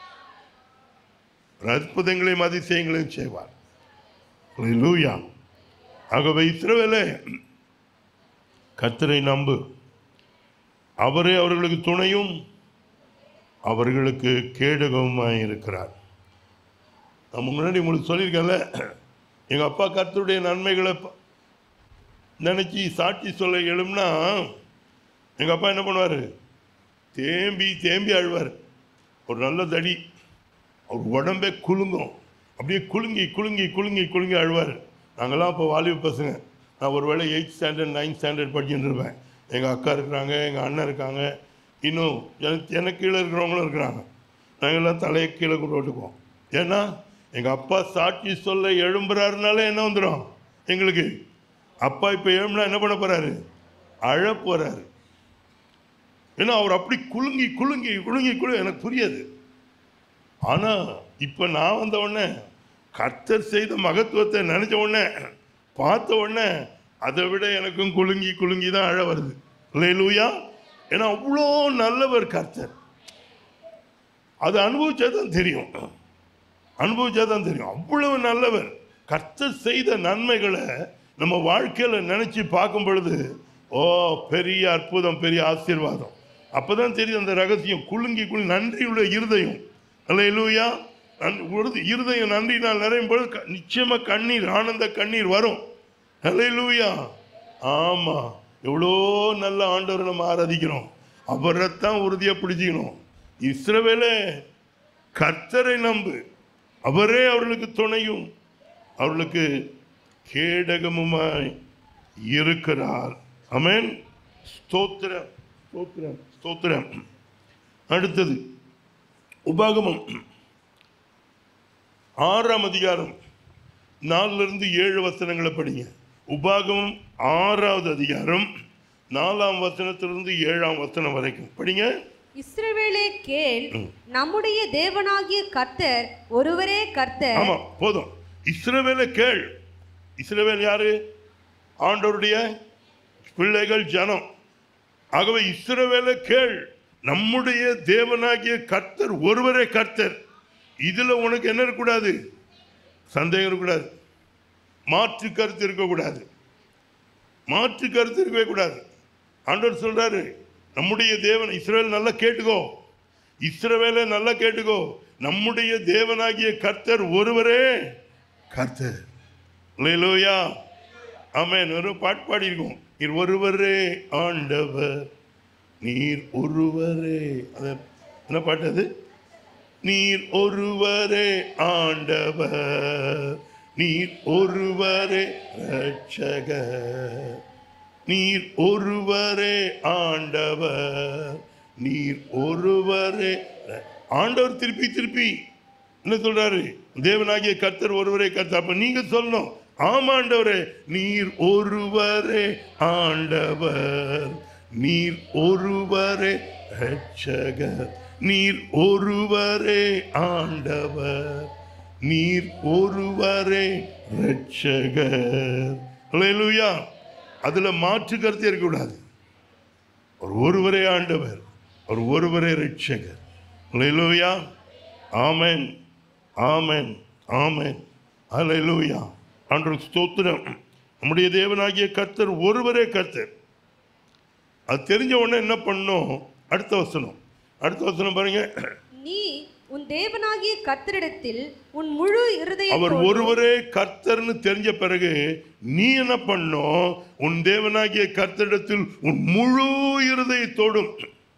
அற்புதங்களையும் அதிசயங்களையும் செய்வார் அல்லேலூயா ஆகவே இஸ்ரவேலே கர்த்தரை நம்பு அவரே அவர்களுக்கு துணையும் அவர்களுக்கு கேடகவுமாய் இருக்கிறார் நான் முன்னாடி உங்களுக்கு சொல்லியிருக்கேன்ல எங்கள் அப்பா கர்த்தருடைய நன்மைகளை ப- நினைச்சு சாட்சி சொல்ல எழும்னா எங்கள் அப்பா என்ன பண்ணுவார் தேம்பி தேம்பி அழுவார் ஒரு நல்ல தடி அவர் உடம்பே குலுங்கும் அப்படியே குலுங்கி குலுங்கி குலுங்கி குலுங்கி அழுவார் நாங்கள்லாம் இப்போ வாலிப பசங்க நான் ஒரு வேளை எயிட் ஸ்டாண்டர்ட் நைன்த் ஸ்டாண்டர்ட் படிச்சுட்டு இருப்பேன் எங்கள் அக்கா இருக்கிறாங்க எங்கள் அண்ணன் இருக்காங்க இன்னும் எனக்கு எனக்கு கீழே இருக்கிறவங்களும் இருக்கிறாங்க நாங்கள்லாம் தலையை கீழே கொண்டு விட்டுக்குவோம் ஏன்னா எங்கள் அப்பா சாட்சி சொல்ல எழும்புறாருனாலே என்ன வந்துடும் எங்களுக்கு அப்பா இப்போ எழும்புனா என்ன பண்ண போகிறாரு அழ போகிறாரு ஏன்னா அவர் அப்படி குலுங்கி குலுங்கி குலுங்கி குலு எனக்கு புரியாது ஆனா இப்ப நான் வந்த உடனே கர்த்தர் செய்த மகத்துவத்தை நினைச்ச உடனே பார்த்த உடனே அதை விட எனக்கும் குலுங்கி குலுங்கி தான் அழ வருது இல்லையா ஏன்னா அவ்வளோ நல்லவர் கர்த்தர் அது அனுபவிச்சா தான் தெரியும் அனுபவிச்சா தான் தெரியும் அவ்வளவு நல்லவர் கர்த்தர் செய்த நன்மைகளை நம்ம வாழ்க்கையில நினைச்சு பார்க்கும் பொழுது ஓ பெரிய அற்புதம் பெரிய ஆசீர்வாதம் அப்பதான் தெரியும் அந்த ரகசியம் குலுங்கி குலுங்கி நன்றியுள்ள இருதயம் அல்லையா இருதயம் நன்றினால் நிறையும் பொழுது க- நிச்சயமா கண்ணீர் ஆனந்த கண்ணீர் வரும் அல்லையா ஆமா எவ்வளோ நல்ல ஆண்டவரை நம்ம ஆராதிக்கிறோம் அவரைத்தான் உறுதியா பிடிச்சிக்கணும் இஸ்ரவேலே கர்த்தரை நம்பு அவரே அவர்களுக்கு துணையும் அவர்களுக்கு கேடகமுமாய் இருக்கிறார் அமேன் ஸ்தோத்திரம் ஸ்தோத்திரம் ஸ்தோத்திரம் அடுத்தது உபாகமம் ஆறாம் அதிகாரம் நாலுல இருந்து ஏழு வசனங்களை படிங்க உபாகமம் ஆறாவது அதிகாரம் நாலாம் வசனத்திலிருந்து ஏழாம் வசனம் வரைக்கும் படிங்க இஸ்ரவேலே கேள் நம்முடைய தேவனாகிய கர்த்தர் ஒருவரே கர்த்தர் ஆமா போதும் இஸ்ரவேலை கேள் இஸ்ரவேல் யாரு ஆண்டவருடைய பிள்ளைகள் ஜனம் ஆகவே இஸ்ரவேலை கேள் நம்முடைய தேவனாகிய கர்த்தர் ஒருவரே கர்த்தர் இதுல உனக்கு என்ன இருக்கக்கூடாது சந்தேகம் இருக்கக்கூடாது மாற்று கருத்து இருக்கக்கூடாது மாற்று கருத்து இருக்கவே கூடாது ஆண்டவர் சொல்றாரு நம்முடைய தேவன் இஸ்ரவேல் நல்லா கேட்டுக்கோ இஸ்ரவேலை நல்லா கேட்டுக்கோ நம்முடைய தேவனாகிய கர்த்தர் ஒருவரே கர்த்தர் லேலூயா ஆமென் ஒரு பாட்டு பாடியிருக்கோம் நீர் ஒருவரே ஆண்டவர் நீர் ஒருவரே அது என்ன பாட்டு அது நீர் ஒருவரே ஆண்டவர் நீர் ஒருவரே ரட்சகர் நீர் ஒருவரே ஆண்டவர் நீர் ஒருவரே ர- ஆண்டவர் திருப்பி திருப்பி என்ன சொல்றாரு தேவனாகிய கர்த்தர் ஒருவரே கர்த்தர் அப்ப நீங்க சொல்லணும் ஆமாண்டவரே நீர் ஒருவரே ஆண்டவர் நீர் ஒருவரே ரட்சகர் நீர் ஒருவரே ஆண்டவர் நீர் ஒருவரே ரட்சகர் அல்லேலூயா அதுல மாற்று கருத்து இருக்கக்கூடாது ஒரு ஒருவரே ஆண்டவர் ஒரு ஒருவரே ரட்சகர் அல்லேலூயா ஆமென் ஆமென் ஆமென் அல்லேலூயா ஆண்டவர் ஸ்தோத்திரம் நம்முடைய தேவனாகிய கர்த்தர் ஒருவரே கர்த்தர் அது தெரிஞ்ச உடனே என்ன பண்ணோம் அடுத்த வசனம் அடுத்த வசனம் பாருங்க நீ உன் தேவனாகிய கர்த்தரிடத்தில் உன் முழு அவர் இருதயத்தோடும் ஒருவரே கர்த்தர்னு தெரிஞ்ச பிறகு நீ என்ன பண்ணோம் உன் தேவனாகிய கர்த்தரிடத்தில் உன் முழு இருதயத்தோடும்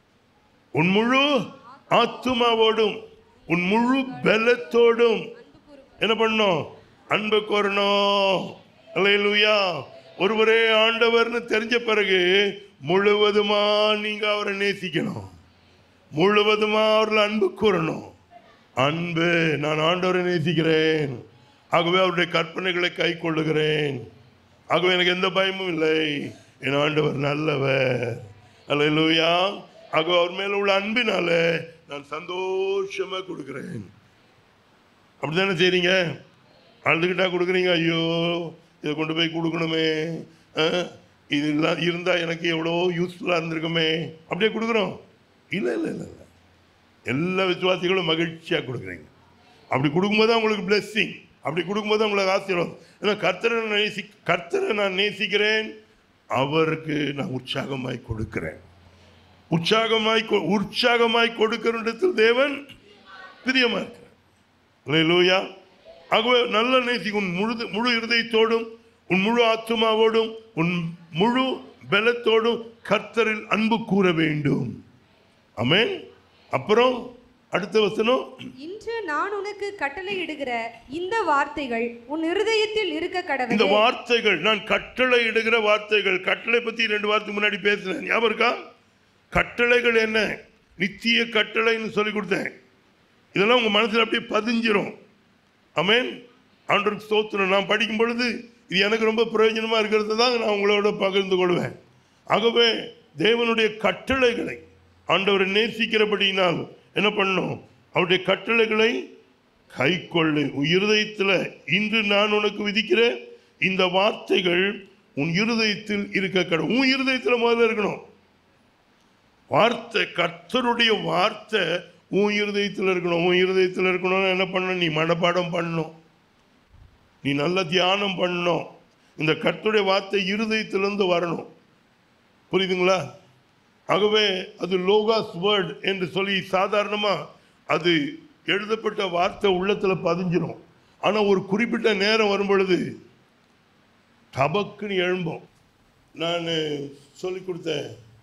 உன் முழு ஆத்துமாவோடும் உன் முழு பலத்தோடும் என்ன பண்ணோம் அன்பு கோரணும் அல்லேலூயா ஒருவரே ஆண்டவர்னு தெரிஞ்ச பிறகு முழுவதுமா நீங்க அவரை நேசிக்கணும் முழுவதுமா அவர்கள் அன்பு கூறணும் அன்பு நான் ஆண்டவரை நேசிக்கிறேன் ஆகவே அவருடைய கற்பனைகளை கை கொள்ளுகிறேன் ஆகவே எனக்கு எந்த பயமும் இல்லை என் ஆண்டவர் நல்லவர் அல்லேலூயா ஆகவே அவர் மேல உள்ள அன்பினால நான் சந்தோஷமா கொடுக்கிறேன் அப்படித்தானே செய்றீங்க அழுதுகிட்டா கொடுக்குறீங்க ஐயோ இதை கொண்டு போய் கொடுக்கணுமே ஆ, இது இல்லா இருந்தால் எனக்கு எவ்வளோ யூஸ்ஃபுல்லாக இருந்திருக்குமே அப்படியே கொடுக்குறோம் இல்லை இல்லை இல்லை இல்லை எல்லா விசுவாசிகளும் மகிழ்ச்சியாக கொடுக்குறீங்க அப்படி கொடுக்கும்போது தான் உங்களுக்கு blessing அப்படி கொடுக்கும்போது தான் உங்களுக்கு ஆசீர்வாதம் ஏன்னா கர்த்தரை நான் நேசி கர்த்தரை நான் நேசிக்கிறேன் அவருக்கு நான் உற்சாகமாய் கொடுக்கிறேன் உற்சாகமாய் கொ- உற்சாகமாய் கொடுக்கிற இடத்தில் தேவன் பிரியமா இருக்கிறார் அல்லேலூயா ஆகவே நல்ல நேசி உன் முழு முழு இருதயத்தோடும் உன் முழு ஆத்துமாவோடும் உன் முழு பலத்தோடும் கர்த்தரில் அன்பு கூற வேண்டும் ஆமென் அப்புறம் அடுத்த வசனம் இன்று நான் உனக்கு கட்டளையிடுகிற இந்த வார்த்தைகள் உன் இருதயத்தில் இருக்க இந்த கடவுளே வார்த்தைகள் நான் கட்டளை இடுகிற வார்த்தைகள் கட்டளை பத்தி ரெண்டு வாரத்துக்கு முன்னாடி பேசினேன் ஞாபகம் இருக்கா கட்டளைகள் என்ன நித்திய கட்டளைன்னு சொல்லி கொடுத்தேன் இதெல்லாம் உங்க மனசுல அப்படியே பதிஞ்சிரும் அமேன் ஆண்டருக்கு ஸ்தோத்திரம் நான் படிக்கும் பொழுது இது எனக்கு ரொம்ப பிரயோஜனமா இருக்கிறது தான் நான் உங்களோட பகிர்ந்து கொள்வேன் ஆகவே தேவனுடைய கட்டளைகளை ஆண்டவரை நேசிக்கிறபடியினால் என்ன பண்ணும் அவருடைய கட்டளைகளை கை கொள்ளு உன் இருதயத்தில் இன்று நான் உனக்கு விதிக்கிற இந்த வார்த்தைகள் உன் இருதயத்தில் இருக்க கட உன் இருதயத்தில் முதல்ல இருக்கணும் வார்த்தை கர்த்தருடைய வார்த்தை உன் இருதயத்தில் இருக்கணும் உன் இருதயத்தில் இருக்கணும்னா என்ன பண்ணணும் நீ மனப்பாடம் பண்ணணும் நீ நல்ல தியானம் பண்ணணும் இந்த கர்த்தருடைய வார்த்தை இருதயத்திலிருந்து வரணும் புரியுதுங்களா ஆகவே அது லோகாஸ் வேர்ட் என்று சொல்லி சாதாரணமாக அது எழுதப்பட்ட வார்த்தை உள்ளத்தில் பதிஞ்சிரும் ஆனால் ஒரு குறிப்பிட்ட நேரம் வரும் பொழுது டபக்குன்னு எழும்போம் நான் சொல்லிக் கொடுத்த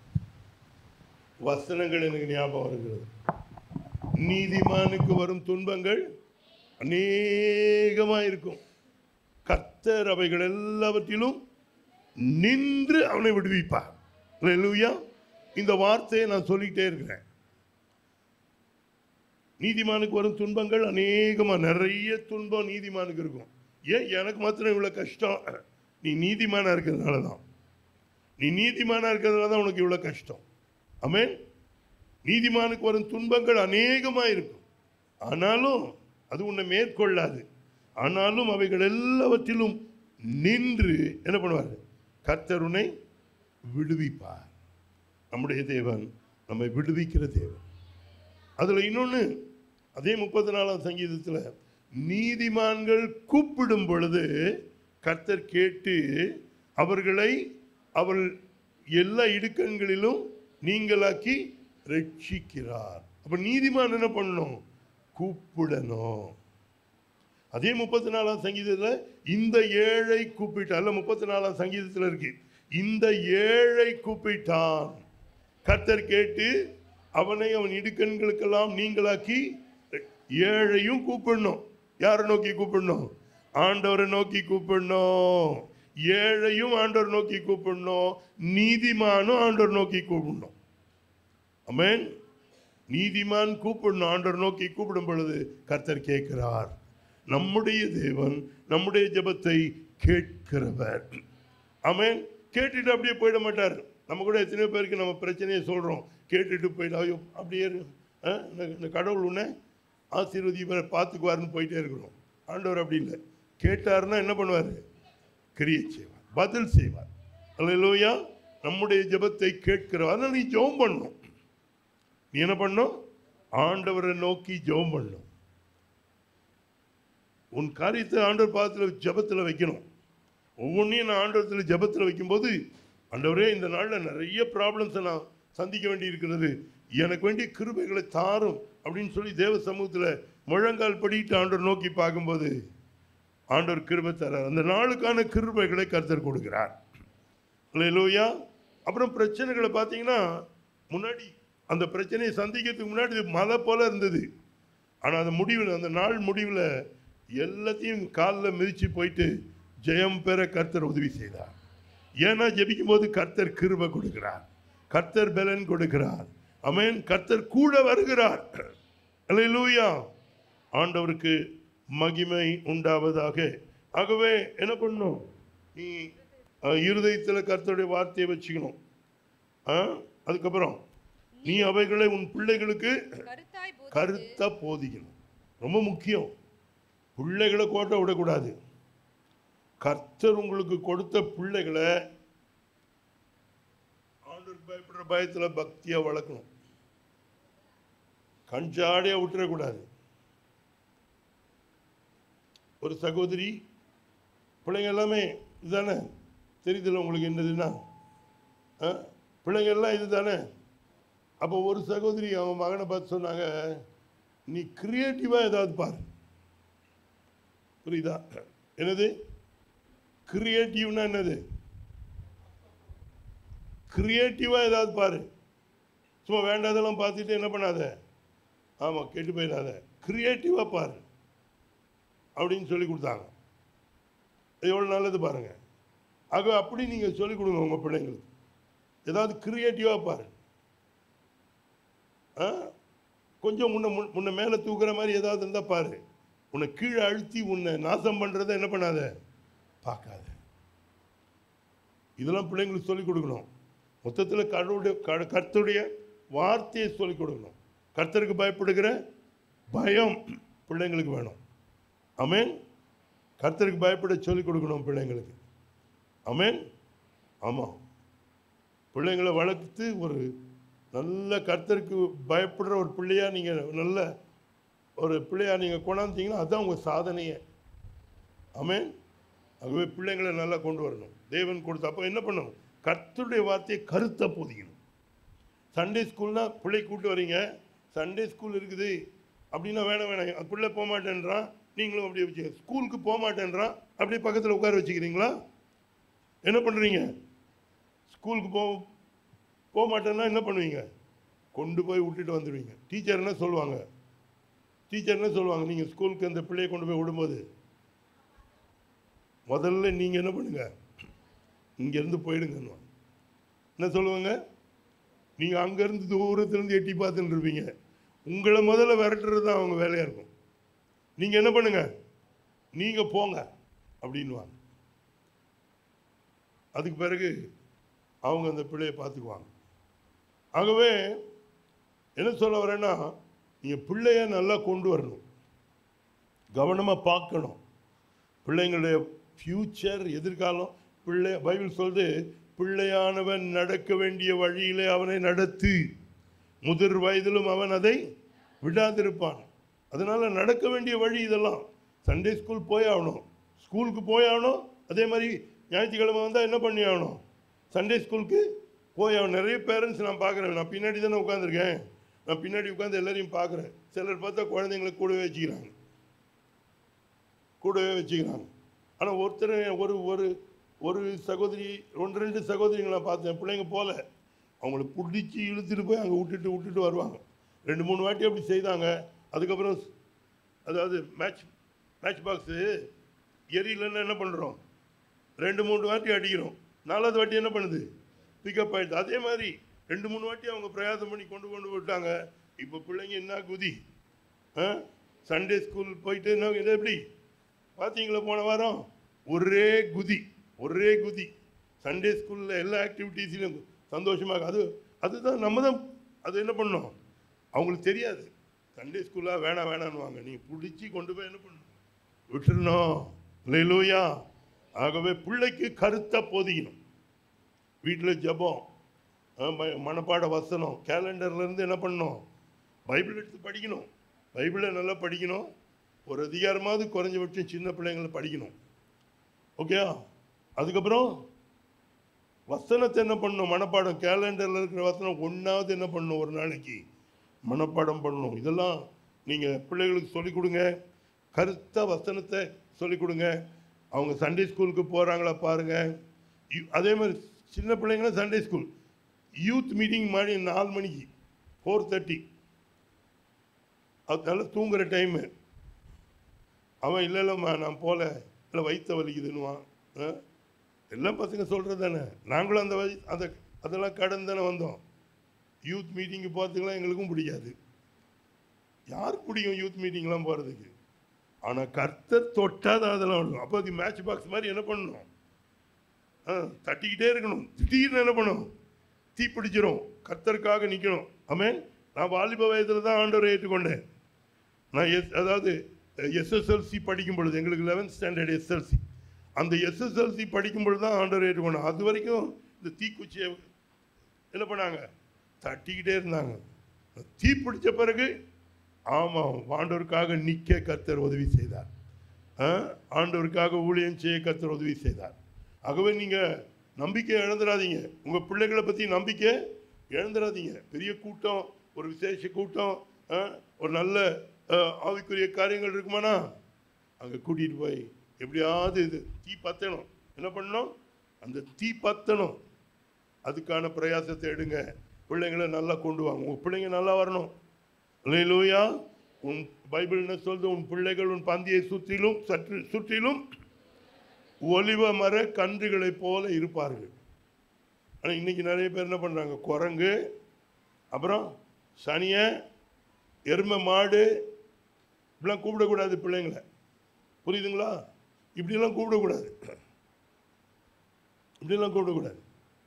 வசனங்கள் எனக்கு ஞாபகம் இருக்கிறது நீதிமானுக்கு வரும் துன்பங்கள் அநேகமாக இருக்கும் கர்த்தர் அவைகள் எல்லாவற்றிலும் நின்று அவனை விடுவிப்பார் அல்லேலூயா இந்த வார்த்தையை நான் சொல்லிக்கிட்டே இருக்கிறேன் நீதிமானுக்கு வரும் துன்பங்கள் அநேகமாக நிறைய துன்பம் நீதிமானுக்கு இருக்கும் ஏன் எனக்கு மாத்திரம் இவ்வளோ கஷ்டம் நீ நீதிமானா இருக்கிறதுனால தான் நீ நீதிமானா இருக்கிறதுனால தான் உனக்கு இவ்வளோ கஷ்டம் ஆமென் நீதிமானுக்கு வரும் துன்பங்கள் அநேகமாக இருக்கும் ஆனாலும் அது உன்னை மேற்கொள்ளாது ஆனாலும் அவைகள் எல்லாவற்றிலும் நின்று என்ன பண்ணுவார் கர்த்தர் உன்னை விடுவிப்பார் நம்முடைய தேவன் நம்மை விடுவிக்கிற தேவன் அதில் இன்னொன்று அதே முப்பத்தி நாலாம் சங்கீதத்தில் நீதிமான்கள் கூப்பிடும் பொழுது கர்த்தர் கேட்டு அவர்களை அவர் எல்லா இடுக்கண்களிலும் நீங்களாக்கி ரட்சிக்கிறார் அப்ப நீதிமான் என்ன பண்ணணும் கூப்பிடணும் அதே முப்பத்தி நாலாம் சங்கீதத்தில் இந்த ஏழை கூப்பிட்டான் அல்ல முப்பத்தி நாலாம் சங்கீதத்தில் இருக்கு இந்த ஏழை கூப்பிட்டான் கர்த்தர் கேட்டு அவனை அவன் இடுக்கண்களுக்கெல்லாம் நீங்களாக்கி ஏழையும் கூப்பிடணும் யாரை நோக்கி கூப்பிடணும் ஆண்டவரை நோக்கி கூப்பிடணும் ஏழையும் ஆண்டவர் நோக்கி கூப்பிடணும் நீதிமானும் ஆண்டவர் நோக்கி கூப்பிடணும் அமேன் நீதிமான் கூப்பிடணும் ஆண்டவர் நோக்கி கூப்பிடும் பொழுது கர்த்தர் கேட்கிறார் நம்முடைய தேவன் நம்முடைய ஜெபத்தை கேட்கிறவர் ஆமென் கேட்டுட்டு அப்படியே போயிட மாட்டார் நம்ம கூட எத்தனையோ பேருக்கு நம்ம பிரச்சனையை சொல்கிறோம் கேட்டுட்டு போயிட்டு ஐயோ அப்படியே இரு. ஆ, இந்த- இந்த கடவுள் உன்னை ஆசீர்வதிப்பை பார்த்துக்குவாருன்னு போயிட்டே இருக்கிறோம் ஆண்டவர் அப்படி இல்லை கேட்டாருன்னா என்ன பண்ணுவார் கிரியை செய்வார் பதில் செய்வார் அல்லையா நம்முடைய ஜெபத்தை கேட்கிறவர் அதனால் நீ ஜெபம் பண்ணணும் நீ என்ன பண்ணணும் ஆண்டவரை நோக்கி ஜெபம் பண்ணணும் உன் காரியத்தை ஆண்டவர் பாதத்தில் ஜெபத்தில் வைக்கணும் ஒவ்வொன்றையும் நான் ஆண்டவரத்தில் ஜெபத்தில் வைக்கும்போது ஆண்டவரே இந்த நாளில் நிறைய ப்ராப்ளம்ஸை நான் சந்திக்க வேண்டி இருக்கிறது எனக்கு வேண்டிய கிருபைகளை தாரும் அப்படின்னு சொல்லி தேவ சமூகத்தில் முழங்கால் படிட்டு ஆண்டவர் நோக்கி பார்க்கும்போது ஆண்டவர் கிருபை தரார் அந்த நாளுக்கான கிருபைகளை கர்த்தர் கொடுக்கிறார் லூயா அப்புறம் பிரச்சனைகளை பார்த்தீங்கன்னா முன்னாடி அந்த பிரச்சனையை சந்திக்கிறதுக்கு முன்னாடி இது மலை போல இருந்தது ஆனால் அந்த முடிவில் அந்த நாள் முடிவில் எல்லாத்தையும் காலில் மிதித்து போயிட்டு ஜெயம் பெற கர்த்தர் உதவி செய்தார் ஏன்னா ஜெபிக்கும் போது கர்த்தர் கிருபை கொடுக்கிறார் கர்த்தர் பலன் கொடுக்கிறார் அமேன் கர்த்தர் கூட வருகிறார் அல்லேலூயா ஆண்டவருக்கு மகிமை உண்டாவதாக ஆகவே என்ன பண்ணணும் நீ அஹ், இருதயத்தில் கர்த்தருடைய வார்த்தையை வச்சுக்கணும் ஆ? அதுக்கப்புறம் நீ அவைகளை உன் பிள்ளைகளுக்கு கருத்தாய் போதித்து கருத்தா போதிக்கணும் ரொம்ப முக்கியம் பிள்ளைகளை கோட்டை விடக்கூடாது கர்த்தர் உங்களுக்கு கொடுத்த பிள்ளைகளை ஆண்டவர் பயப்படுற பயத்தில் பக்தியா வளர்க்கணும் கஞ்சாடியா விட்டுறக்கூடாது ஒரு சகோதரி பிள்ளைங்க எல்லாமே இதுதானே தெரியுதுல்ல உங்களுக்கு என்னதுன்னா ஆ? பிள்ளைங்க எல்லாம் இதுதானே அப்போ ஒரு சகோதரி அவன் மகனை பார்த்து சொன்னாங்க நீ கிரியேட்டிவாக ஏதாவது பாரு புரியுதா என்னது கிரியேட்டிவ்னா என்னது கிரியேட்டிவாக ஏதாவது பாரு சும்மா வேண்டாதெல்லாம் பார்த்துட்டு என்ன பண்ணாத ஆமாம் கெட்டு போயிடாத கிரியேட்டிவாக பாரு அப்படின்னு சொல்லி கொடுத்தாங்க இது எவ்வளோ நல்லது பாருங்க ஆக அப்படி நீங்கள் சொல்லிக் கொடுங்க உங்கள் பிள்ளைங்களுக்கு ஏதாவது கிரியேட்டிவாக பாரு ஆ கொஞ்சம் முன்ன முன்- முன்ன மேலே தூக்குற மாதிரி ஏதாவது இருந்தால் பாரு உன்னை கீழே அழுத்தி உன்னை நாசம் பண்ணுறதை என்ன பண்ணாத பார்க்காத இதெல்லாம் பிள்ளைங்களுக்கு சொல்லிக் கொடுக்கணும் மொத்தத்தில் கடவுளுடைய க- கர்த்தருடைய வார்த்தையை சொல்லிக் கொடுக்கணும் கர்த்தருக்கு பயப்படுகிற பயம் பிள்ளைங்களுக்கு வேணும் அமேன் கர்த்தருக்கு பயப்பட சொல்லிக் கொடுக்கணும் பிள்ளைங்களுக்கு அமேன் ஆமாம் பிள்ளைங்களை வளர்த்து ஒரு நல்ல கர்த்தருக்கு பயப்படுற ஒரு பிள்ளையா நீங்கள் நல்ல ஒரு பிள்ளையா நீங்கள் கொண்டாந்தீங்கன்னா அதுதான் உங்கள் சாதனையே ஆமென் ஆகவே பிள்ளைங்களை நல்லா கொண்டு வரணும் தேவன் கொடுத்த அப்போ என்ன பண்ணணும் கர்த்தருடைய வார்த்தையை கருத்தை போதிக்கணும் சண்டே ஸ்கூல்னா பிள்ளை கூட்டு வரீங்க சண்டே ஸ்கூல் இருக்குது அப்படின்னா வேணாம் வேணாம் அந்த பிள்ளை போக மாட்டேன்றான் நீங்களும் அப்படியே வச்சு ஸ்கூலுக்கு போக மாட்டேன்றான் அப்படியே பக்கத்தில் உட்கார வச்சுக்கிறீங்களா என்ன பண்ணுறீங்க ஸ்கூலுக்கு போ போக மாட்டேன்னா என்ன பண்ணுவீங்க கொண்டு போய் விட்டுட்டு வந்துடுவீங்க டீச்சர் என்ன சொல்லுவாங்க டீச்சர் என்ன சொல்லுவாங்க நீங்கள் ஸ்கூலுக்கு அந்த பிள்ளையை கொண்டு போய் விடும்போது முதல்ல நீங்கள் என்ன பண்ணுங்க இங்கேருந்து போயிடுங்கன்னு என்ன சொல்லுவாங்க நீங்கள் அங்கேருந்து தூரத்துலேருந்து எட்டி பார்த்துட்டு இருப்பீங்க உங்களை முதல்ல விரட்டுறது தான் அவங்க வேலையாக இருக்கும் நீங்கள் என்ன பண்ணுங்க நீங்கள் போங்க அப்படின்வாங்க அதுக்கு பிறகு அவங்க அந்த பிள்ளையை பார்த்துக்குவாங்க ஆகவே என்ன சொல்ல வரேன்னா நீங்கள் பிள்ளைய நல்லா கொண்டு வரணும் கவனமாக பார்க்கணும் பிள்ளைங்களுடைய ஃப்யூச்சர் எதிர்காலம் பிள்ளை பைபிள் சொல்லுது பிள்ளையானவன் நடக்க வேண்டிய வழியிலே அவனை நடத்து முதிர் வயதிலும் அவன் அதை விடாதிருப்பான் அதனால நடக்க வேண்டிய வழி இதெல்லாம் சண்டே ஸ்கூல் போய் ஆகணும் ஸ்கூலுக்கு போய் ஆகணும் அதே மாதிரி ஞாயிற்றுக்கிழமை வந்தால் என்ன பண்ணி ஆகணும் சண்டே ஸ்கூலுக்கு போய் ஆகணும் நிறைய பேரண்ட்ஸ் நான் பார்க்குறேன் நான் பின்னாடி தானே உட்காந்துருக்கேன் நான் பின்னாடி உட்காந்து எல்லாரையும் பார்க்குறேன் சிலர் பார்த்தா குழந்தைங்களை கூடவே வச்சுக்கிறாங்க கூடவே வச்சுக்கிறாங்க ஆனால் ஒருத்தர் ஒரு ஒரு ஒரு சகோதரி ஒன்று ரெண்டு சகோதரிங்களை நான் பார்த்தேன் பிள்ளைங்க போல அவங்கள பிடிச்சி இழுத்துட்டு போய் அங்கே விட்டுட்டு விட்டுட்டு வருவாங்க ரெண்டு மூணு வாட்டி அப்படி செய்தாங்க அதுக்கப்புறம் அதாவது மேட்ச் மேட்ச் பாக்ஸு எரியலன்னு என்ன பண்ணுறோம் ரெண்டு மூணு வாட்டி அடிக்கிறோம் நாலாவது வாட்டி என்ன பண்ணுது பிக்கப் ஆயிடுது அதே மாதிரி ரெண்டு மூணு வாட்டி அவங்க பிரயாசம் பண்ணி கொண்டு கொண்டு விட்டாங்க இப்போ பிள்ளைங்க என்ன குதி ஆ சண்டே ஸ்கூல் போயிட்டு என்ன இது எப்படி பார்த்தீங்களா போன வாரம் ஒரே குதி ஒரே குதி சண்டே ஸ்கூலில் எல்லா ஆக்டிவிட்டீஸிலும் சந்தோஷமாக அது அதுதான் நம்ம தான் அது என்ன பண்ணோம் அவங்களுக்கு தெரியாது சண்டே ஸ்கூலாக வேணாம் வேணான்னுவாங்க நீ பிடிச்சி கொண்டு போய் என்ன பண்ணணும் விட்டுறணும் இல்லையிலூயா ஆகவே பிள்ளைக்கு கருத்தை போதிக்கணும் வீட்டில் ஜெபம் ஆ, ம- மனப்பாட வசனம் calendar-ல இருந்து என்ன பண்ணணும் பைபிள் எடுத்து படிக்கணும் பைபிளை நல்லா படிக்கணும் ஒரு அதிகாரமாவது குறைஞ்சபட்சம் சின்ன பிள்ளைங்களை படிக்கணும் ஓகே அதுக்கப்புறம் வசனத்தை என்ன பண்ணணும் மனப்பாடம் கேலண்டரில் இருக்கிற வசனம் ஒன்றாவது என்ன பண்ணணும் ஒரு நாளைக்கு மனப்பாடம் பண்ணணும் இதெல்லாம் நீங்கள் பிள்ளைகளுக்கு சொல்லிக் கொடுங்க கருத்த வசனத்தை சொல்லிக் கொடுங்க அவங்க சண்டே ஸ்கூலுக்கு போகிறாங்களா பாருங்கள் அதே மாதிரி சின்ன பிள்ளைங்களும் சண்டே ஸ்கூல் யூத் மீட்டிங் மாதிரி நாலு மணிக்கு ஃபோர் தேர்ட்டி அதனால தூங்குற டைமு அவன் இல்லை இல்லைம்மா நான் போகல இல்லை வயிற்ற வலிக்குதுன்னுவான் ஆ? எல்லாம் பசங்க சொல்கிறது தானே நாங்களும் அந்த வயசு அந்த அதெல்லாம் கடந்து தானே வந்தோம் யூத் மீட்டிங்கு போகிறதுக்கெல்லாம் எங்களுக்கும் பிடிக்காது யாருக்கு பிடிக்கும் யூத் மீட்டிங்லாம் போகிறதுக்கு ஆனால் கர்த்தர் தொட்டாதான் அதெல்லாம் வரும் அப்போ அது மேட்ச் பாக்ஸ் மாதிரி என்ன பண்ணணும் ஆ தட்டிக்கிட்டே இருக்கணும் திடீர்னு என்ன பண்ணணும் தீ பிடிச்சிரும் கர்த்தருக்காக நிற்கணும் ஆமென் நான் வாலிப வயதில் தான் ஆண்டவரை ஏற்றுக்கொண்டேன் நான் எஸ் அதாவது எஸ்எஸ்எல்சி படிக்கும் பொழுது எங்களுக்கு லெவன்த் ஸ்டாண்டர்ட் எஸ்எல்சி அந்த எஸ்எஸ்எல்சி படிக்கும் பொழுது தான் ஆண்டவர் ஏற்றுக்கொண்டோம் அது வரைக்கும் இந்த தீக்குச்சியை என்ன பண்ணாங்க தட்டிக்கிட்டே இருந்தாங்க தீ பிடிச்ச பிறகு ஆமாம் ஆண்டவருக்காக நிற்க கர்த்தர் உதவி செய்தார் ஆ? ஆண்டவருக்காக ஊழியம் செய்ய கர்த்தர் உதவி செய்தார் ஆகவே நீங்கள் நம்பிக்கை இழந்துடாதீங்க உங்கள் பிள்ளைகளை பற்றி நம்பிக்கை இழந்துடாதீங்க பெரிய கூட்டம் ஒரு விசேஷ கூட்டம் ஆ? ஒரு நல்ல ஆ, ஆவிக்குரிய காரியங்கள் இருக்குமானா அங்கே கூட்டிகிட்டு போய் எப்படியாவது இது தீ பற்றணும் என்ன பண்ணணும் அந்த தீ பற்றணும் அதுக்கான பிரயாசத்தை எடுங்க பிள்ளைங்களை நல்லா கொண்டு வாங்க உங்கள் பிள்ளைங்க நல்லா வரணும் அல்லேலூயா உன் பைபிள் என்ன சொல்றது உன் பிள்ளைகள் உன் பந்தியை சுற்றிலும் சற்று சுற்றிலும் ஒலிவ மர கன்றுகளைப் போல இருப்பார்கள் ஆனால் இன்னைக்கு நிறைய பேர் என்ன பண்ணுறாங்க குரங்கு அப்புறம் சனியை எருமை மாடு இப்படிலாம் கூப்பிடக்கூடாது பிள்ளைங்களை புரியுதுங்களா இப்படிலாம் கூப்பிடக்கூடாது இப்படிலாம் கூப்பிடக்கூடாது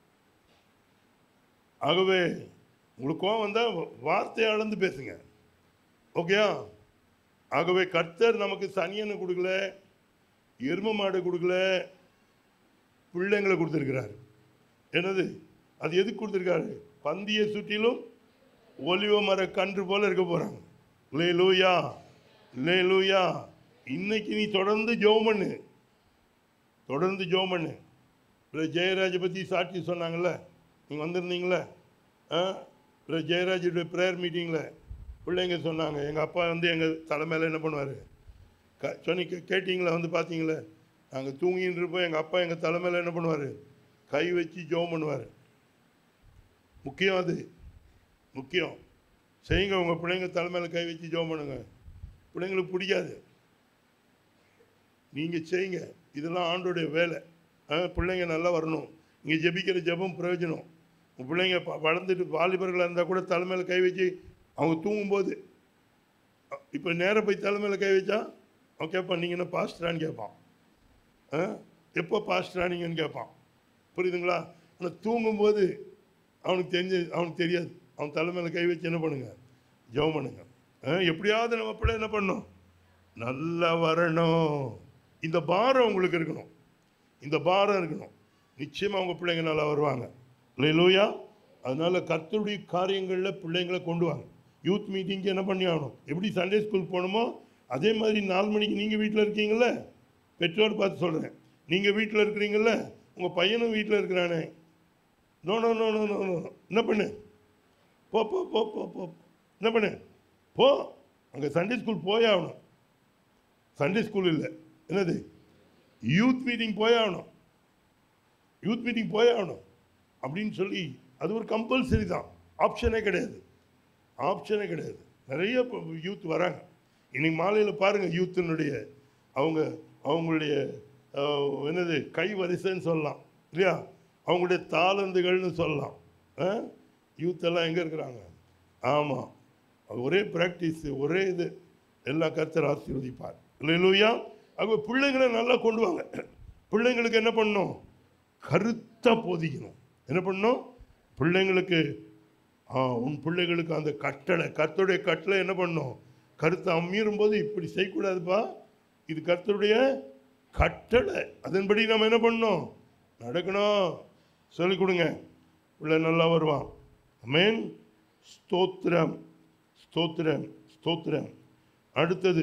ஆகவே உங்களுக்கு கோவம் வந்தால் வார்த்தையை அளந்து பேசுங்க ஓகேயா ஆகவே கர்த்தர் நமக்கு சனியனை கொடுக்கல எரும மாடு கொடுக்கல பிள்ளைங்களை கொடுத்துருக்கிறார் என்னது அது எதுக்கு கொடுத்துருக்காரு பந்தியை சுற்றிலும் ஒலிவ மர கன்று போல இருக்க போகிறாங்க லே லூயா லே லூயா இன்னைக்கு நீ தொடர்ந்து ஜெபம் பண்ணு தொடர்ந்து ஜெபம் பண்ணு இல்லை ஜெயராஜை பற்றி சாட்சி சொன்னாங்கல்ல நீங்கள் வந்திருந்தீங்களே ஆ இல்லை ஜெயராஜுடைய ப்ரேயர் மீட்டிங்கில் பிள்ளைங்க சொன்னாங்க எங்கள் அப்பா வந்து எங்கள் தலைமையில் என்ன பண்ணுவார் க சொன்னி கே- கேட்டீங்களா வந்து பார்த்தீங்களே நாங்கள் தூங்கின்னு இருப்போம் எங்கள் அப்பா எங்கள் தலைமையில் என்ன பண்ணுவார் கை வச்சு ஜெபம் பண்ணுவார் முக்கியம் அது முக்கியம் செய்யுங்க உங்கள் பிள்ளைங்க தலைமையில் கை வச்சு ஜெபம் பண்ணுங்க பிள்ளைங்களுக்கு பிடிக்காது நீங்கள் செய்யுங்க இதெல்லாம் ஆண்டோடைய வேலை ஆ, பிள்ளைங்க நல்லா வரணும் நீங்கள் ஜெபிக்கிற ஜெபம் பிரயோஜனம் உங்கள் பிள்ளைங்க ப- வளர்ந்துட்டு வாலிபர்களாக இருந்தால் கூட தலைமையில் கை வச்சு அவங்க தூங்கும்போது இப்போ நேராக போய் தலைமையில் கை வச்சா அவன் கேட்பான் நீங்கள் என்ன பாஸ்டரான்னு கேட்பான் ஆ? எப்போ பாஸ்டர் ஆனீங்கன்னு கேட்பான் புரியுதுங்களா ஆனால் தூங்கும்போது அவனுக்கு தெரிஞ்சு அவனுக்கு தெரியாது அவன் தலைமையில் கை வச்சு என்ன பண்ணுங்க ஜெபம் பண்ணுங்க ஆ, எப்படியாவது நம்ம பிள்ளை என்ன பண்ணணும் நல்லா வரணும் இந்த பாரம் உங்களுக்கு இருக்கணும் இந்த பாரம் இருக்கணும் நிச்சயமாக உங்கள் பிள்ளைங்க நல்லா வருவாங்க இல்லையா அதனால கர்த்தருடைய காரியங்களில் பிள்ளைங்களை கொண்டு வாங்க யூத் மீட்டிங்க்கு என்ன பண்ணி ஆகணும் எப்படி சண்டே ஸ்கூல் போகணுமோ அதே மாதிரி நாலு மணிக்கு நீங்கள் வீட்டில் இருக்கீங்கல்ல பெற்றோர் பார்த்து சொல்கிறேன் நீங்கள் வீட்டில் இருக்கிறீங்கல்ல உங்கள் பையனும் வீட்டில் இருக்கிறானே no no no no no no என்ன பண்ணு போ போ போ போ போ என்ன பண்ணு போ அங்கே சண்டே ஸ்கூல் போயே ஆகணும் சண்டே ஸ்கூல் இல்லை என்னது யூத் மீட்டிங் போயே ஆகணும் யூத் மீட்டிங் போயே ஆகணும் அப்படின்னு சொல்லி அது ஒரு கம்பல்சரி தான் ஆப்ஷனே கிடையாது ஆப்ஷனே கிடையாது நிறைய யூத் வராங்க இன்னைக்கு மாலையில் பாருங்கள் யூத்தினுடைய அவங்க அவங்களுடைய அஹ், என்னது கை வரிசைன்னு சொல்லலாம் இல்லையா அவங்களுடைய தாளந்துகள்னு சொல்லலாம் யூத் எல்லாம் எங்கே இருக்கிறாங்க ஆமாம் ஒரே ப்ராக்டிஸ் ஒரே இது எல்லா கர்த்தர் ஆசீர்வதிப்பார் இல்லையா அவங்க பிள்ளைங்களை நல்லா கொண்டு வாங்க பிள்ளைங்களுக்கு என்ன பண்ணணும் கருத்தாக போதிக்கணும் என்ன பண்ணணும் பிள்ளைங்களுக்கு ஆ, உன் பிள்ளைகளுக்கு அந்த கட்டளை கர்த்தருடைய கட்டளை என்ன பண்ணும் கருத்தை அம்மீறும் போது இப்படி செய்யக்கூடாதுப்பா இது கர்த்தருடைய கட்டளை அதன்படி நம்ம என்ன பண்ணணும் நடக்கணும் சொல்லிக் கொடுங்க பிள்ளை நல்லா வருவான் அமேன் ஸ்தோத்திரம் ஸ்தோத்திரம் ஸ்தோத்திரம் அடுத்தது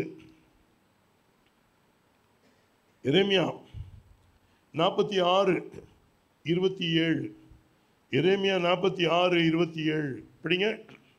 எரேமியா நாற்பத்தி ஆறு இருபத்தி ஏழு எரேமியா நாற்பத்தி ஆறு இருபத்தி ஏழு படிங்க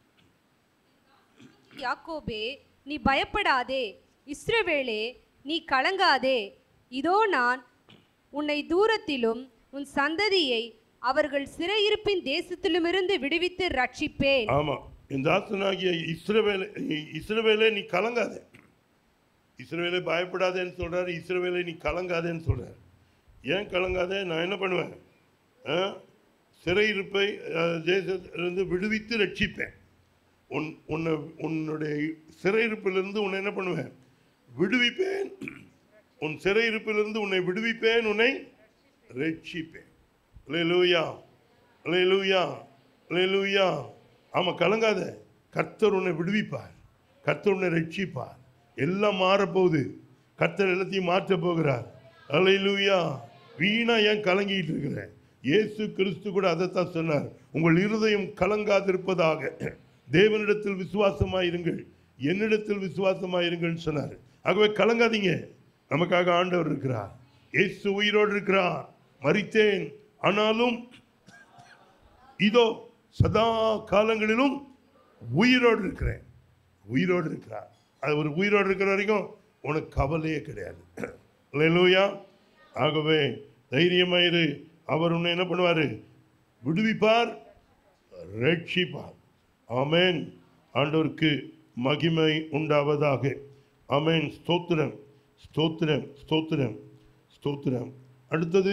யாக்கோபே நீ பயப்படாதே இஸ்ரவேலே நீ கலங்காதே இதோ நான் உன்னை தூரத்திலும் உன் சந்ததியை அவர்கள் சிறையிருப்பின் தேசத்திலுமிருந்து விடுவித்து ரட்சிப்பேன் ஆமாம் இந்த தாசனாகிய இஸ்ரவேலை இஸ்ரவேலே நீ கலங்காதே இஸ்ரவேலை பயப்படாதேன்னு சொல்றாரு இஸ்ரவேலை நீ கலங்காதேன்னு சொல்றாரு ஏன் கலங்காதே நான் என்ன பண்ணுவேன் ஆ? சிறையிருப்பை அஹ், தேசத்திலிருந்து விடுவித்து ரட்சிப்பேன் உன் உன்னை உன்னுடைய சிறையிருப்பிலிருந்து உன்னை என்ன பண்ணுவேன் விடுவிப்பேன் உன் சிறையிருப்பிலிருந்து உன்னை விடுவிப்பேன் உன்னை ரட்சிப்பேன் லூயா லூயா லூயா ஆமாம் கலங்காத கர்த்தர் உன்னை விடுவிப்பார் கர்த்தர் உன்னை ரட்சிப்பார் எல்லாம் மாறப்போகுது கர்த்தர் எல்லாத்தையும் மாற்றப் போகிறார் அலையிலூயா வீணா ஏன் கலங்கிட்டு இருக்கிறேன் இயேசு கிறிஸ்து கூட அதைத்தான் சொன்னார் உங்கள் இருதயம் கலங்காதிருப்பதாக தேவனிடத்தில் விசுவாசமாயிருங்கள் என்னிடத்தில் விசுவாசமாயிருங்கள்னு சொன்னார் ஆகவே கலங்காதீங்க நமக்காக ஆண்டவர் இருக்கிறார் இயேசு உயிரோடு இருக்கிறார் மரித்தேன் ஆனாலும் இதோ சதா காலங்களிலும் உயிரோடு இருக்கிறேன் உயிரோடு இருக்கிறார் அது ஒரு உயிரோடு இருக்கிற வரைக்கும் உனக்கு கவலையே கிடையாது இல்லையா ஆகவே தைரியமாயிரு அவர் உன்னை என்ன பண்ணுவார் விடுவிப்பார் ரட்சிப்பார் ஆமென் ஆண்டவருக்கு மகிமை உண்டாவதாக ஆமென் ஸ்தோத்திரம் ஸ்தோத்திரம் ஸ்தோத்திரம் ஸ்தோத்திரம் அடுத்தது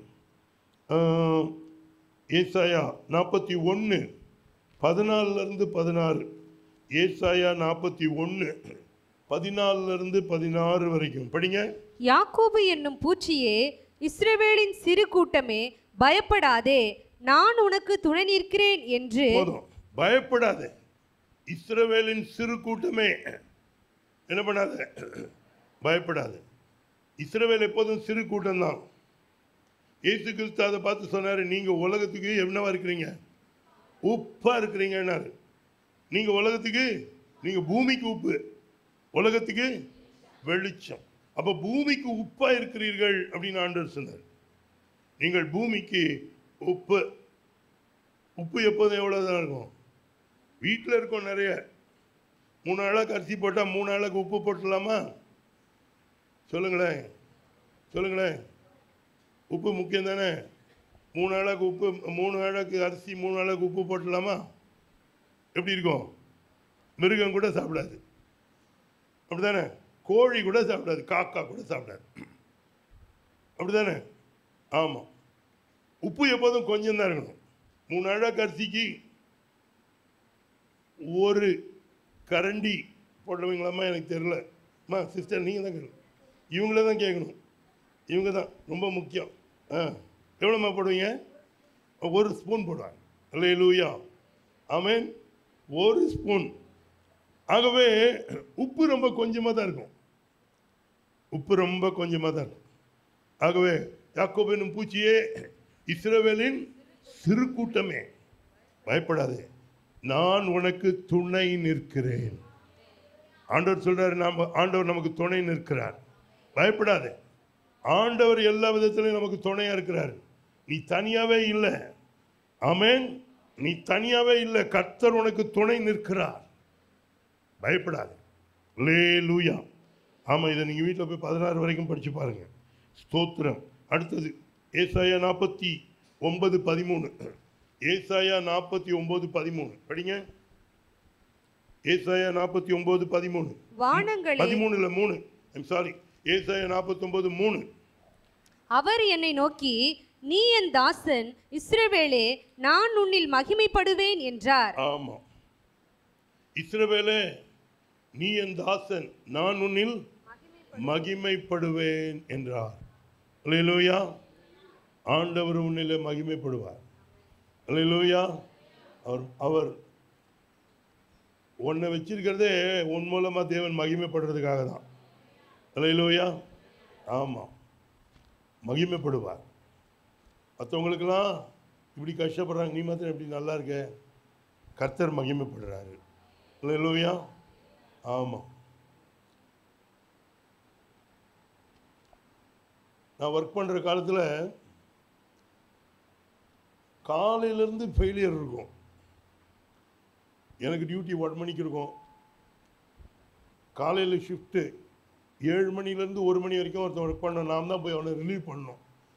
ஆஹ், ஏசாயா நாற்பத்தி ஒன்று பதினாலிருந்து பதினாறு ஏசாயா நாற்பத்தி ஒன்று பதினாலிருந்து பதினாறு வரைக்கும் படிங்க யாக்கோபு என்னும் பூச்சியே இஸ்ரவேலின் சிறு கூட்டமே பயப்படாதே நான் உனக்கு துணை நிற்கிறேன் என்று போதும் பயப்படாத இஸ்ரவேலின் சிறு கூட்டமே என்ன பண்ணாத பயப்படாத இஸ்ரவேல் எப்போதும் சிறு கூட்டம்தான் இயேசு கிறிஸ்து அதை பார்த்து சொன்னார் நீங்கள் உலகத்துக்கு என்னவா இருக்கிறீங்க உப்பா இருக்கிறீங்கன்னாரு நீங்கள் உலகத்துக்கு நீங்கள் பூமிக்கு உப்பு உலகத்துக்கு வெளிச்சம் அப்போ பூமிக்கு உப்பா இருக்கிறீர்கள் அப்படின்னு ஆண்டவர் சொன்னார் நீங்கள் பூமிக்கு உப்பு உப்பு எப்போதும் எவ்வளோதான் இருக்கும் வீட்டில் இருக்கும் நிறைய மூணு நாளாக அரிசி போட்டால் மூணு நாளுக்கு உப்பு போட்டுடலாமா சொல்லுங்களேன் சொல்லுங்களேன் உப்பு முக்கியம் தானே மூணு நாளாக்கு உப்பு மூணு நாளாக்கு அரிசி மூணு நாளாக்கு உப்பு போட்டுடலாமா எப்படி இருக்கும் மிருகம் கூட சாப்பிடாது அப்படிதானே கோழி கூட சாப்பிடாது காக்கா கூட சாப்பிடாது அப்படிதானே ஆமாம் உப்பு எப்போதும் கொஞ்சம் தான் இருக்கணும் மூணு நாளாக்கு அரிசிக்கு ஒரு கரண்டி போடுறவங்களாம்மா எனக்கு தெரில அம்மா சிஸ்டர் நீங்கள் தான் கேட்கணும் இவங்கள தான் கேட்கணும் இவங்க தான் ரொம்ப முக்கியம் ஆ எவ்வளோமா போடுவீங்க ஒரு ஸ்பூன் போடுவாங்க இல்லை லூயா ஆமென் ஒரு ஸ்பூன் ஆகவே உப்பு ரொம்ப கொஞ்சமாக தான் இருக்கும் உப்பு ரொம்ப கொஞ்சமாக தான் இருக்கும் ஆகவே யாக்கோபு என்னும் பூச்சியே இஸ்ரவேலின் சிறு கூட்டமே பயப்படாதே நான் உனக்கு துணை நிற்கிறேன் ஆண்டவர் சொல்றாரு நாம ஆண்டவர் நமக்கு துணை நிற்கிறார் பயப்படாதே ஆண்டவர் எல்லா விதத்திலையும் நமக்கு துணையா இருக்கிறார் நீ தனியாவே இல்லை ஆமென் நீ தனியாவே இல்லை கர்த்தர் உனக்கு துணை நிற்கிறார் பயப்படாதே லே லூயா ஆமாம் இதை நீங்கள் வீட்டில் போய் பதினாறு வரைக்கும் படித்து பாருங்க ஸ்தோத்திரம் அடுத்தது ஏசாயா நாற்பத்தி ஒன்பது பதிமூணு ஏசாயா நாற்பத்தி ஒன்பது பதிமூணு படிங்க ஏசாயா நாற்பத்தி ஒன்பது பதிமூணு வானங்களே பதிமூணு இல்லை மூணு ஐம் சாரி ஏசாயா நாற்பத்தி ஒன்பது மூணு அவர் என்னை நோக்கி நீ என் தாசன் இஸ்ரவேலே நான் உன்னில் மகிமைப்படுவேன் என்றார் ஆமாம் இஸ்ரவேலே நீ என் தாசன் நான் உன்னில் மகிமைப்படுவேன் என்றார் அல்லேலூயா ஆண்டவர் உன்னிலே மகிமைப்படுவார் அல்லேலூயா அவர் அவர் உன்னை வச்சிருக்கிறதே உன் மூலமாக தேவன் மகிமைப்படுறதுக்காக தான் அல்லேலூயா ஆமாம் மகிமைப்படுவார் மற்றவங்களுக்கெல்லாம் இப்படி கஷ்டப்படுறாங்க நீ மாத்திரம் எப்படி நல்லா இருக்க கர்த்தர் மகிமைப்படுறாரு அல்லேலூயா ஆமாம் நான் ஒர்க் பண்ணுற காலத்தில் காலையிலேருந்து ஃபெயிலியர் இருக்கும் எனக்கு டியூட்டி ஒன் மணிக்கு இருக்கும் காலையில் ஷிஃப்ட்டு ஏழு மணிலேருந்து ஒரு மணி வரைக்கும் ஒருத்தன் ஒர்க் பண்ண நான் தான் போய் அவனை ரிலீவ் பண்ணணும்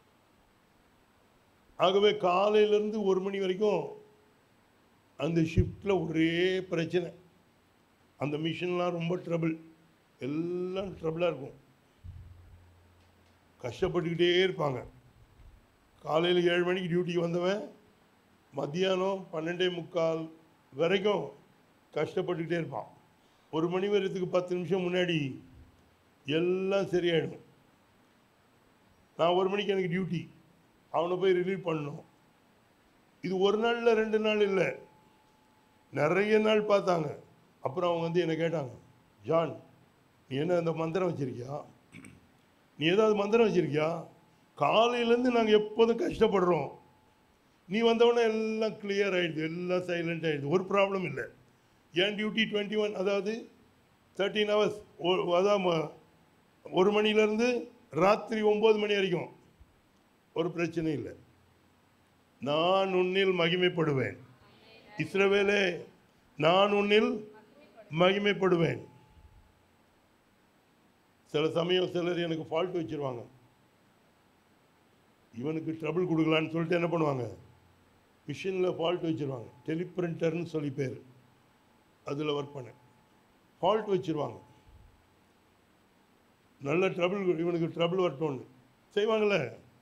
ஆகவே காலையிலேருந்து ஒரு மணி வரைக்கும் அந்த ஷிஃப்டில் ஒரே பிரச்சனை அந்த மிஷின்லாம் ரொம்ப ட்ரபிள் எல்லாம் ட்ரபிளாக இருக்கும் கஷ்டப்பட்டுக்கிட்டே இருப்பாங்க காலையில் ஏழு மணிக்கு டியூட்டிக்கு வந்தவன் மத்தியானம் பன்னெண்டே முக்கால் வரைக்கும் கஷ்டப்பட்டுக்கிட்டே இருப்பான் ஒரு மணி வரையத்துக்கு பத்து நிமிஷம் முன்னாடி எல்லாம் சரியாயிடும் நான் ஒரு மணிக்கு எனக்கு டியூட்டி அவனை போய் ரிலீவ் பண்ணணும் இது ஒரு நாளில் ரெண்டு நாள் இல்லை நிறைய நாள் பார்த்தாங்க அப்புறம் அவங்க வந்து என்னை கேட்டாங்க ஜான் நீ என்ன இந்த மந்திரம் வச்சிருக்கியா நீ ஏதாவது மந்திரம் வச்சிருக்கியா காலையிலேருந்து நாங்கள் எப்போதும் கஷ்டப்படுறோம் நீ வந்தவொடனே எல்லாம் கிளியர் ஆகிடுது எல்லாம் சைலண்ட் ஆகிடுது ஒரு ப்ராப்ளம் இல்லை என் டியூட்டி டுவெண்ட்டி ஒன் அதாவது தேர்ட்டீன் ஹவர்ஸ் அதான் ம- ஒரு மணிலேருந்து ராத்திரி ஒம்பது மணி வரைக்கும் ஒரு பிரச்சனை இல்லை நான் உன்னில் மகிமைப்படுவேன் இஸ்ரவேலே நான் உன்னில் மகிமைப்படுவேன் சில சமயம் சிலர் எனக்கு ஃபால்ட் வச்சிருவாங்க இவனுக்கு ட்ரபிள் கொடுக்கலான்னு சொல்லிட்டு என்ன பண்ணுவாங்க மிஷினில் ஃபால்ட் வச்சிருவாங்க டெலிபிரிண்டர்னு சொல்லி பேர் அதில் ஒர்க் பண்ணேன் ஃபால்ட் வச்சிருவாங்க நல்ல ட்ரபிள் இவனுக்கு ட்ரபிள் வரட்டும்னு செய்வாங்கள்ல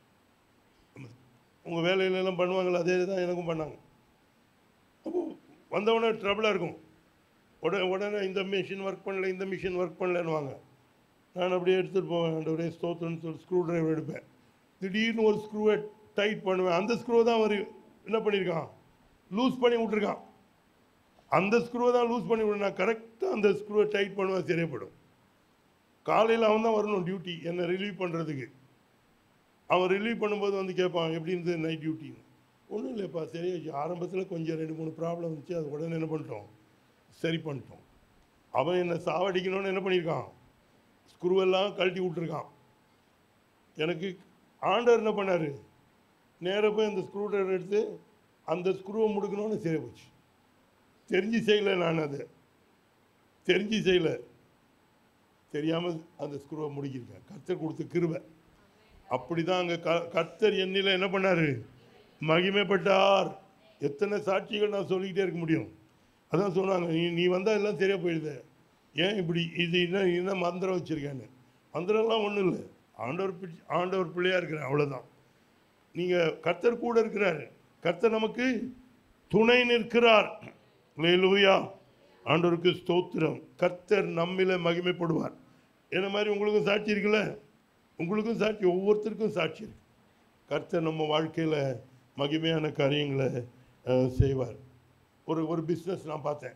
உங்கள் வேலையிலெல்லாம் பண்ணுவாங்கள்ல அதே தான் எனக்கும் பண்ணாங்க அப்போ வந்தவொடனே ட்ரபிளாக இருக்கும் உடனே உடனே இந்த மிஷின் ஒர்க் பண்ணல இந்த மிஷின் ஒர்க் பண்ணலன்னுவாங்க நான் அப்படியே எடுத்துகிட்டு போவேன் ஆண்டவரே ஸ்தோத்திரம்னு சொல்லி ஸ்க்ரூ டிரைவர் எடுப்பேன் திடீர்னு ஒரு ஸ்க்ரூவை டைட் பண்ணுவேன் அந்த ஸ்க்ரூவை தான் அவர் என்ன பண்ணியிருக்கான் லூஸ் பண்ணி விட்ருக்கான் அந்த ஸ்க்ரூவை தான் லூஸ் பண்ணி விடு நான் கரெக்டாக அந்த ஸ்க்ரூவை டைட் பண்ணுவேன் சரியாப்படும் காலையில் அவன் தான் வரணும் டியூட்டி என்னை ரிலீவ் பண்ணுறதுக்கு அவன் ரிலீவ் பண்ணும்போது வந்து கேட்பான் எப்படி இருந்தது நைட் டியூட்டின்னு ஒன்றும் இல்லைப்பா சரியாச்சு ஆரம்பத்தில் கொஞ்சம் ரெண்டு மூணு ப்ராப்ளம் இருந்துச்சு அது உடனே என்ன பண்ணிட்டோம் சரி பண்ணிட்டோம் அவன் என்னை சாவடிக்கணும்னு என்ன பண்ணியிருக்கான் ஸ்க்ரூவெல்லாம் கழட்டி விட்ருக்கான் எனக்கு ஆண்டவர் என்ன பண்ணார் நேராக போய் அந்த ஸ்க்ரூ டிரைவர் எடுத்து அந்த ஸ்க்ரூவை முடுக்கணும்னு சரியா போச்சு தெரிஞ்சு செய்யலை நான் அதை தெரிஞ்சு செய்யலை தெரியாமல் அந்த ஸ்க்ரூவை முடிக்கிருக்கேன் கர்த்தர் கொடுத்த கிருபை அப்படி தான் அங்கே க கர்த்தர் எண்ணில் என்ன பண்ணார் மகிமைப்பட்டார் எத்தனை சாட்சிகள் நான் சொல்லிக்கிட்டே இருக்க முடியும் அதான் சொன்னாங்க நீ நீ வந்தால் எல்லாம் சரியாக போயிடுது ஏன் இப்படி இது என்ன என்ன மந்திரம் வச்சுருக்கேன்னு மந்திரம்லாம் ஒன்றும் இல்லை ஆண்டவர் பிடி ஆண்டவர் பிள்ளையாக இருக்கிறேன் அவ்வளோதான் நீங்கள் கர்த்தர் கூட இருக்கிறார் கர்த்தர் நமக்கு துணை நிற்கிறார் லூயா ஆண்டவருக்கு ஸ்தோத்திரம் கர்த்தர் நம்மில மகிமைப்படுவார் என்ன மாதிரி உங்களுக்கும் சாட்சி இருக்குல்ல உங்களுக்கும் சாட்சி ஒவ்வொருத்தருக்கும் சாட்சி இருக்கு கர்த்தர் நம்ம வாழ்க்கையில் மகிமையான காரியங்களை அஹ், செய்வார் ஒரு ஒரு பிஸ்னஸ் நான் பார்த்தேன்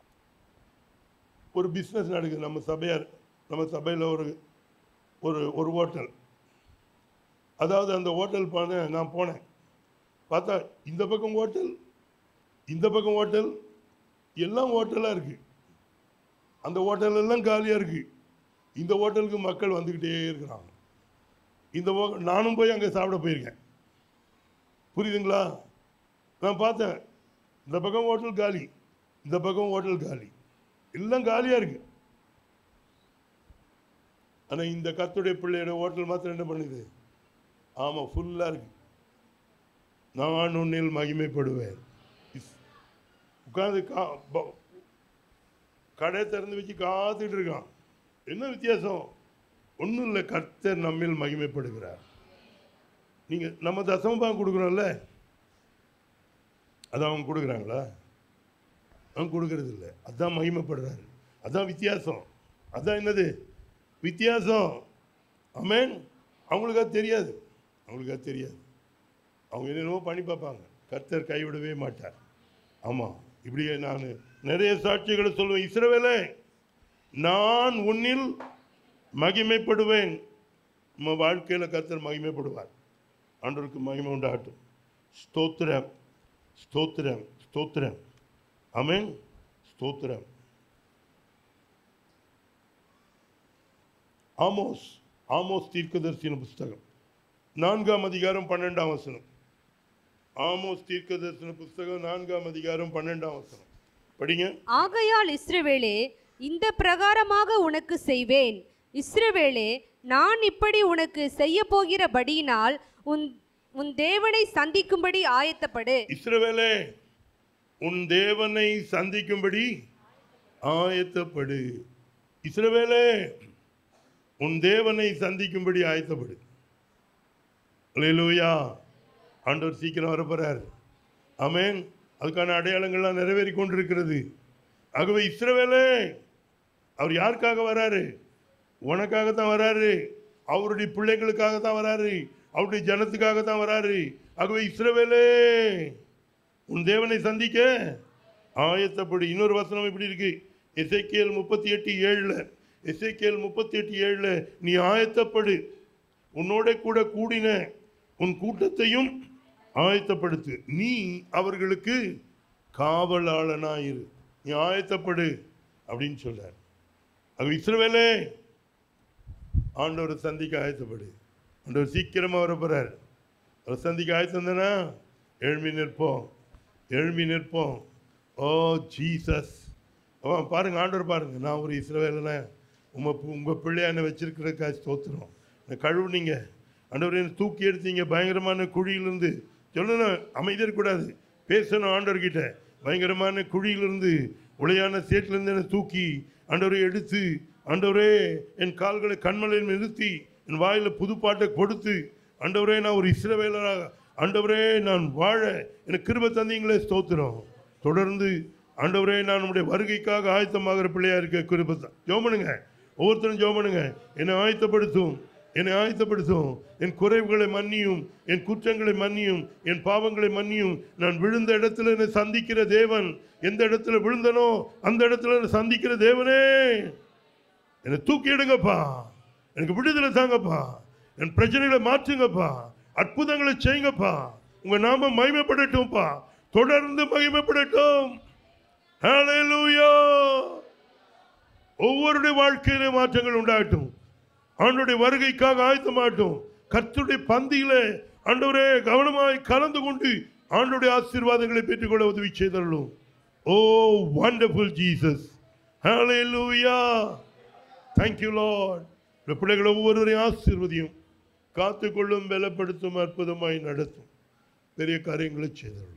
ஒரு பிஸ்னஸ் நடக்குது நம்ம சபையார் நம்ம சபையில் ஒரு ஒரு ஒரு ஹோட்டல் அதாவது அந்த ஹோட்டல் போன நான் போனேன் பார்த்தா இந்த பக்கம் ஹோட்டல் இந்த பக்கம் ஹோட்டல் எல்லாம் ஹோட்டலாக இருக்குது அந்த ஹோட்டல் எல்லாம் காலியாக இருக்குது இந்த ஹோட்டலுக்கு மக்கள் வந்துக்கிட்டே இருக்கிறாங்க இந்த ஹோ- நானும் போய் அங்கே சாப்பிட போயிருக்கேன் புரியுதுங்களா நான் பார்த்தேன் இந்த பக்கம் ஹோட்டல் காலி இந்த பக்கம் ஹோட்டல் காலி எல்லாம் காலியாக இருக்கு ஆனால் இந்த கத்துடைய பிள்ளையோட ஹோட்டல் மாத்திரம் என்ன பண்ணுது ஆமாம் ஃபுல்லாக இருக்கு நான் உன்னில் மகிமைப்படுவேன் இஸ்- உட்கார்ந்து கா ப- கடை திறந்து வச்சு காத்துட்டு இருக்கான் என்ன வித்தியாசம் ஒன்றும் இல்லை கர்த்தர் நம்மில் மகிமைப்படுகிறார் நீங்கள் நம்ம தசமபாகம் கொடுக்குறோம்ல அது அவங்க கொடுக்குறாங்களா அவங்க கொடுக்கறது இல்லை அதான் மகிமைப்படுறாரு அதான் வித்தியாசம் அதான் என்னது வித்தியாசம் அமேன் அவங்களுக்கு அது தெரியாது அவங்களுக்கு அது தெரியாது அவங்க என்னென்னமோ பண்ணி பார்ப்பாங்க கர்த்தர் கைவிடவே மாட்டார் ஆமாம் இப்படியே நான் நிறைய சாட்சிகளை சொல்லுவேன் இஸ்ரவேலே நான் உன்னில் மகிமைப்படுவேன் நம்ம வாழ்க்கையில் கர்த்தர் மகிமைப்படுவார் ஆண்டவருக்கு மகிமை உண்டாகட்டும் ஸ்தோத்திரம் ஸ்தோத்திரம் ஸ்தோத்திரம் ஆமென் ஸ்தோத்திரம் ஆமோஸ் ஆமோஸ் தீர்க்கதரிசின புஸ்தகம் நான்காம் அதிகாரம் பன்னெண்டாம் வசனம் ஆமோஸ் தீர்க்கதரிசன புஸ்தகம் நான்காம் அதிகாரம் பன்னெண்டாம் வசனம் படிங்க ஆகையால் இஸ்ரவேலே இந்த பிரகாரமாக உனக்கு செய்வேன் இஸ்ரவேலே நான் இப்படி உனக்கு செய்ய போகிறபடியினால் உன் உன் தேவனை சந்திக்கும்படி ஆயத்தப்படு இஸ்ரவேலே உன் தேவனை சந்திக்கும்படி ஆயத்தப்படு இஸ்ரவேலே உன் தேவனை சந்திக்கும்படி ஆயத்தப்படு அல்லேலூயா ஆண்டவர் சீக்கிரம் வரப்போறார் ஆமென் அதுக்கான அடையாளங்கள்லாம் நிறைவேறி கொண்டிருக்கிறது ஆகவே இஸ்ரவேலே அவர் யாருக்காக வராரு உனக்காக தான் வராரு அவருடைய பிள்ளைகளுக்காக தான் வராரு அவருடைய ஜனத்துக்காக தான் வராரு ஆகவே இஸ்ரவேலே உன் தேவனை சந்திக்க ஆயத்தப்படு இன்னொரு வசனம் இப்படி இருக்கு எசேக்கியேல் முப்பத்தி எட்டு ஏழுல எசேக்கியேல் முப்பத்தி எட்டு ஏழுல நீ ஆயத்தப்படு உன்னோட கூட கூடின உன் கூட்டத்தையும் ஆயத்தப்படுத்து நீ அவர்களுக்கு காவலாளனாயிரு நீ ஆயத்தப்படு அப்படின்னு சொல்றார் அது இஸ்ரவேலே ஆண்டவரை சந்திக்க ஆயத்தப்படு ஆண்டவர் சீக்கிரமா வர போறார் அவர் சந்திக்க ஆயத்தந்தனா எழும்பி நிற்போம் எழும்பி நிற்போம் ஓ ஜீசஸ் அவன் பாருங்க ஆண்டவர் பாருங்க நான் ஒரு இஸ்ரவேலன உங்க உங்க பிள்ளைய என்ன வச்சிருக்கிறக்கா ஸ்தோத்திரம் என்னை கழுவுனீங்க ஆண்டவர் என்ன தூக்கி எடுத்தீங்க பயங்கரமான குழியிலிருந்து சொல்லணும் அமைதியாக இருக்கக்கூடாது பேசணும் ஆண்டவர்கிட்ட பயங்கரமான குழியிலிருந்து உளையான சேற்றிலிருந்து என்னை தூக்கி ஆண்டவரை எடுத்து ஆண்டவரே என் கால்களை கண்மலையில் நிறுத்தி என் வாயில் புதுப்பாட்டை கொடுத்து ஆண்டவரே நான் ஒரு இஸ்ரவேலராக ஆண்டவரே நான் வாழ எனக்கு கிருப தந்தீங்களே ஸ்தோத்திரம் தொடர்ந்து ஆண்டவரே நான் உடைய வருகைக்காக ஆயத்தமாகிற பிள்ளையா இருக்க கிருப தான் ஜோமனுங்க ஒவ்வொருத்தரும் ஜோமனுங்க என்னை ஆயத்தப்படுத்தும் என்னை ஆயத்தப்படுத்தும் என் குறைவுகளை மன்னியும் என் குற்றங்களை மன்னியும் என் பாவங்களை மன்னியும் நான் விழுந்த இடத்துல என்னை சந்திக்கிற தேவன் எந்த இடத்துல விழுந்தனோ அந்த இடத்துல என்னை சந்திக்கிற தேவனே என்னை தூக்கி எடுங்கப்பா எனக்கு விடுதலை தாங்கப்பா என் பிரச்சனைகளை மாற்றுங்கப்பா அற்புதங்களை செய்யுங்கப்பா உங்க நாம மகிமைப்படட்டும்ப்பா தொடர்ந்து மகிமைப்படட்டும் ஹalleluya ஒவ்வொருடைய வாழ்க்கையிலே மாற்றங்கள் உண்டாகட்டும் ஆண்டுடைய வருகைக்காக ஆயத்தமாகட்டும் கர்த்தருடைய பந்தியில ஆண்டவரே கவனமாய் கலந்து கொண்டு ஆண்டுடைய ஆசீர்வாதங்களை பெற்றுக்கொள்ள உதவி செய்தருளும் ஓ வண்டர்ஃபுல் ஜீசஸ் ஹalleluya thank you lord இந்த பிள்ளைகள் ஒவ்வொருவரையும் ஆசீர்வதியும் காத்துக்கொள்ளும் பலப்படுத்தும் அற்புதமாய் நடத்தும் பெரிய காரியங்களை செய்தருளும்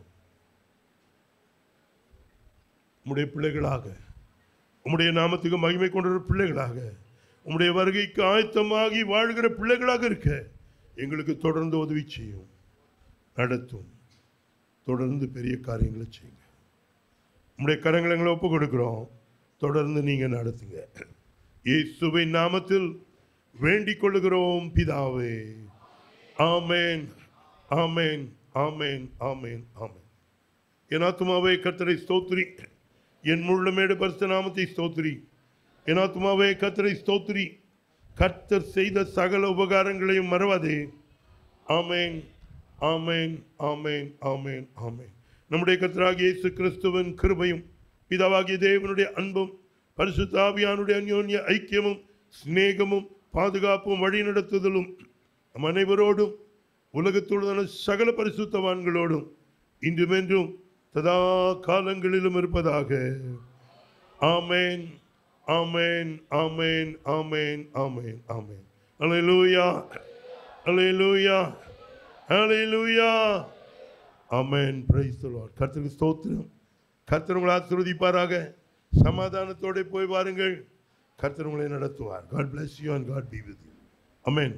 உம்முடைய பிள்ளைகளாக உம்முடைய நாமத்துக்கு மகிமை கொண்ட பிள்ளைகளாக உம்முடைய வருகைக்கு ஆயத்தமாகி வாழ்கிற பிள்ளைகளாக இருக்க எங்களுக்கு தொடர்ந்து உதவி செய்யும் நடத்தும் தொடர்ந்து பெரிய காரியங்களை செய்யுங்க உம்முடைய கரங்களை எங்களை ஒப்பு கொடுக்கிறோம் தொடர்ந்து நீங்க நடத்துங்க இயேசுவின் நாமத்தில் வேண்டிக் கொள்ளுகிறோம் பிதாவே ஆமேன் ஆமேன் ஆமேன் ஆமேன் ஆமேன் என் ஆத்துமாவே கர்த்தரை ஸ்தோத்திரி என் முள்ளமேடு பரிசு நாமத்தை ஸ்தோத்திரி என் ஆத்துமாவே கர்த்தரை ஸ்தோத்திரி கர்த்தர் செய்த சகல உபகாரங்களையும் மறவாதே ஆமேன் ஆமேன் ஆமேன் ஆமேன் ஆமேன் நம்முடைய கர்த்தராகிய இயேசு கிறிஸ்துவின் கிருபையும் பிதாவாகிய தேவனுடைய அன்பும் பரிசுத்த ஆவியானுடைய அந்யோன்ய ஐக்கியமும் சிநேகமும் பாதுகாப்பும் வழிநடத்துதலும் நம் அனைவரோடும் உலகத்துடனான சகல பரிசுத்தவான்களோடும் இன்றுமென்றும் சதா காலங்களிலும் இருப்பதாக ஆமேன் ஆமேன் ஆமேன் ஆமேன் ஆமேன் ஆமேன் அல்லேலூயா அல்லேலூயா அல்லேலூயா ஆமேன் பிரைஸ் தி லார்ட் கர்த்தருக்கு ஸ்தோத்திரம் கர்த்தர் உங்களை ஆசீர்வதிப்பாராக சமாதானத்தோட போய் வாருங்கள் கர்த்தர் உங்களை நடத்துவார் God bless you and God be with you ஆமென்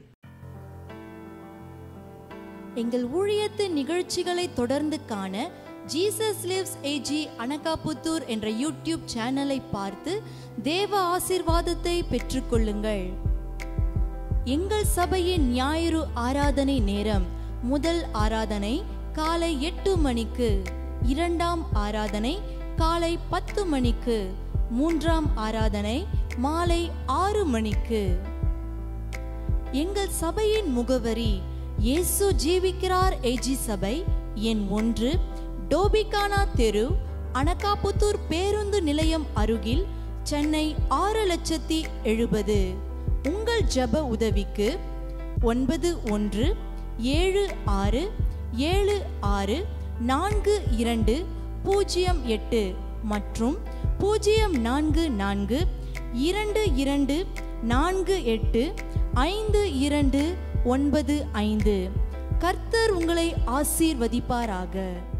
எங்கள் ஊழியத்தின் நிகழ்ச்சிகளை தொடர்ந்து காண ஜீசஸ் லிவ்ஸ் ஏஜி அனகாபுத்தூர் என்ற யூடியூப் சேனலை பார்த்து தேவ ஆசீர்வாதத்தை பெற்றுக்கொள்ளுங்கள் எங்கள் சபையின் ஞாயிறு ஆராதனை நேரம் முதல் ஆராதனை காலை எட்டு மணிக்கு இரண்டாம் ஆராதனை காலை பத்து மணிக்கு மூன்றாம் ஆராதனை மாலை ஆறு மணிக்கு எங்கள் சபையின் முகவரி இயேசு ஜீவிக்கிறார் ஏஜி சபை எண் ஒன்று டோபிகானா தெரு அனகாபுத்தூர் பேருந்து நிலையம் அருகில் சென்னை ஆறு லட்சத்தி எழுபது உங்கள் ஜெப உதவிக்கு ஒன்பது ஒன்று ஏழு ஆறு ஏழு ஆறு நான்கு இரண்டு பூஜ்ஜியம் எட்டு மற்றும் பூஜ்ஜியம் நான்கு நான்கு இரண்டு இரண்டு நான்கு எட்டு ஐந்து இரண்டு ஒன்பது ஐந்து கர்த்தர் உங்களை ஆசீர்வதிப்பாராக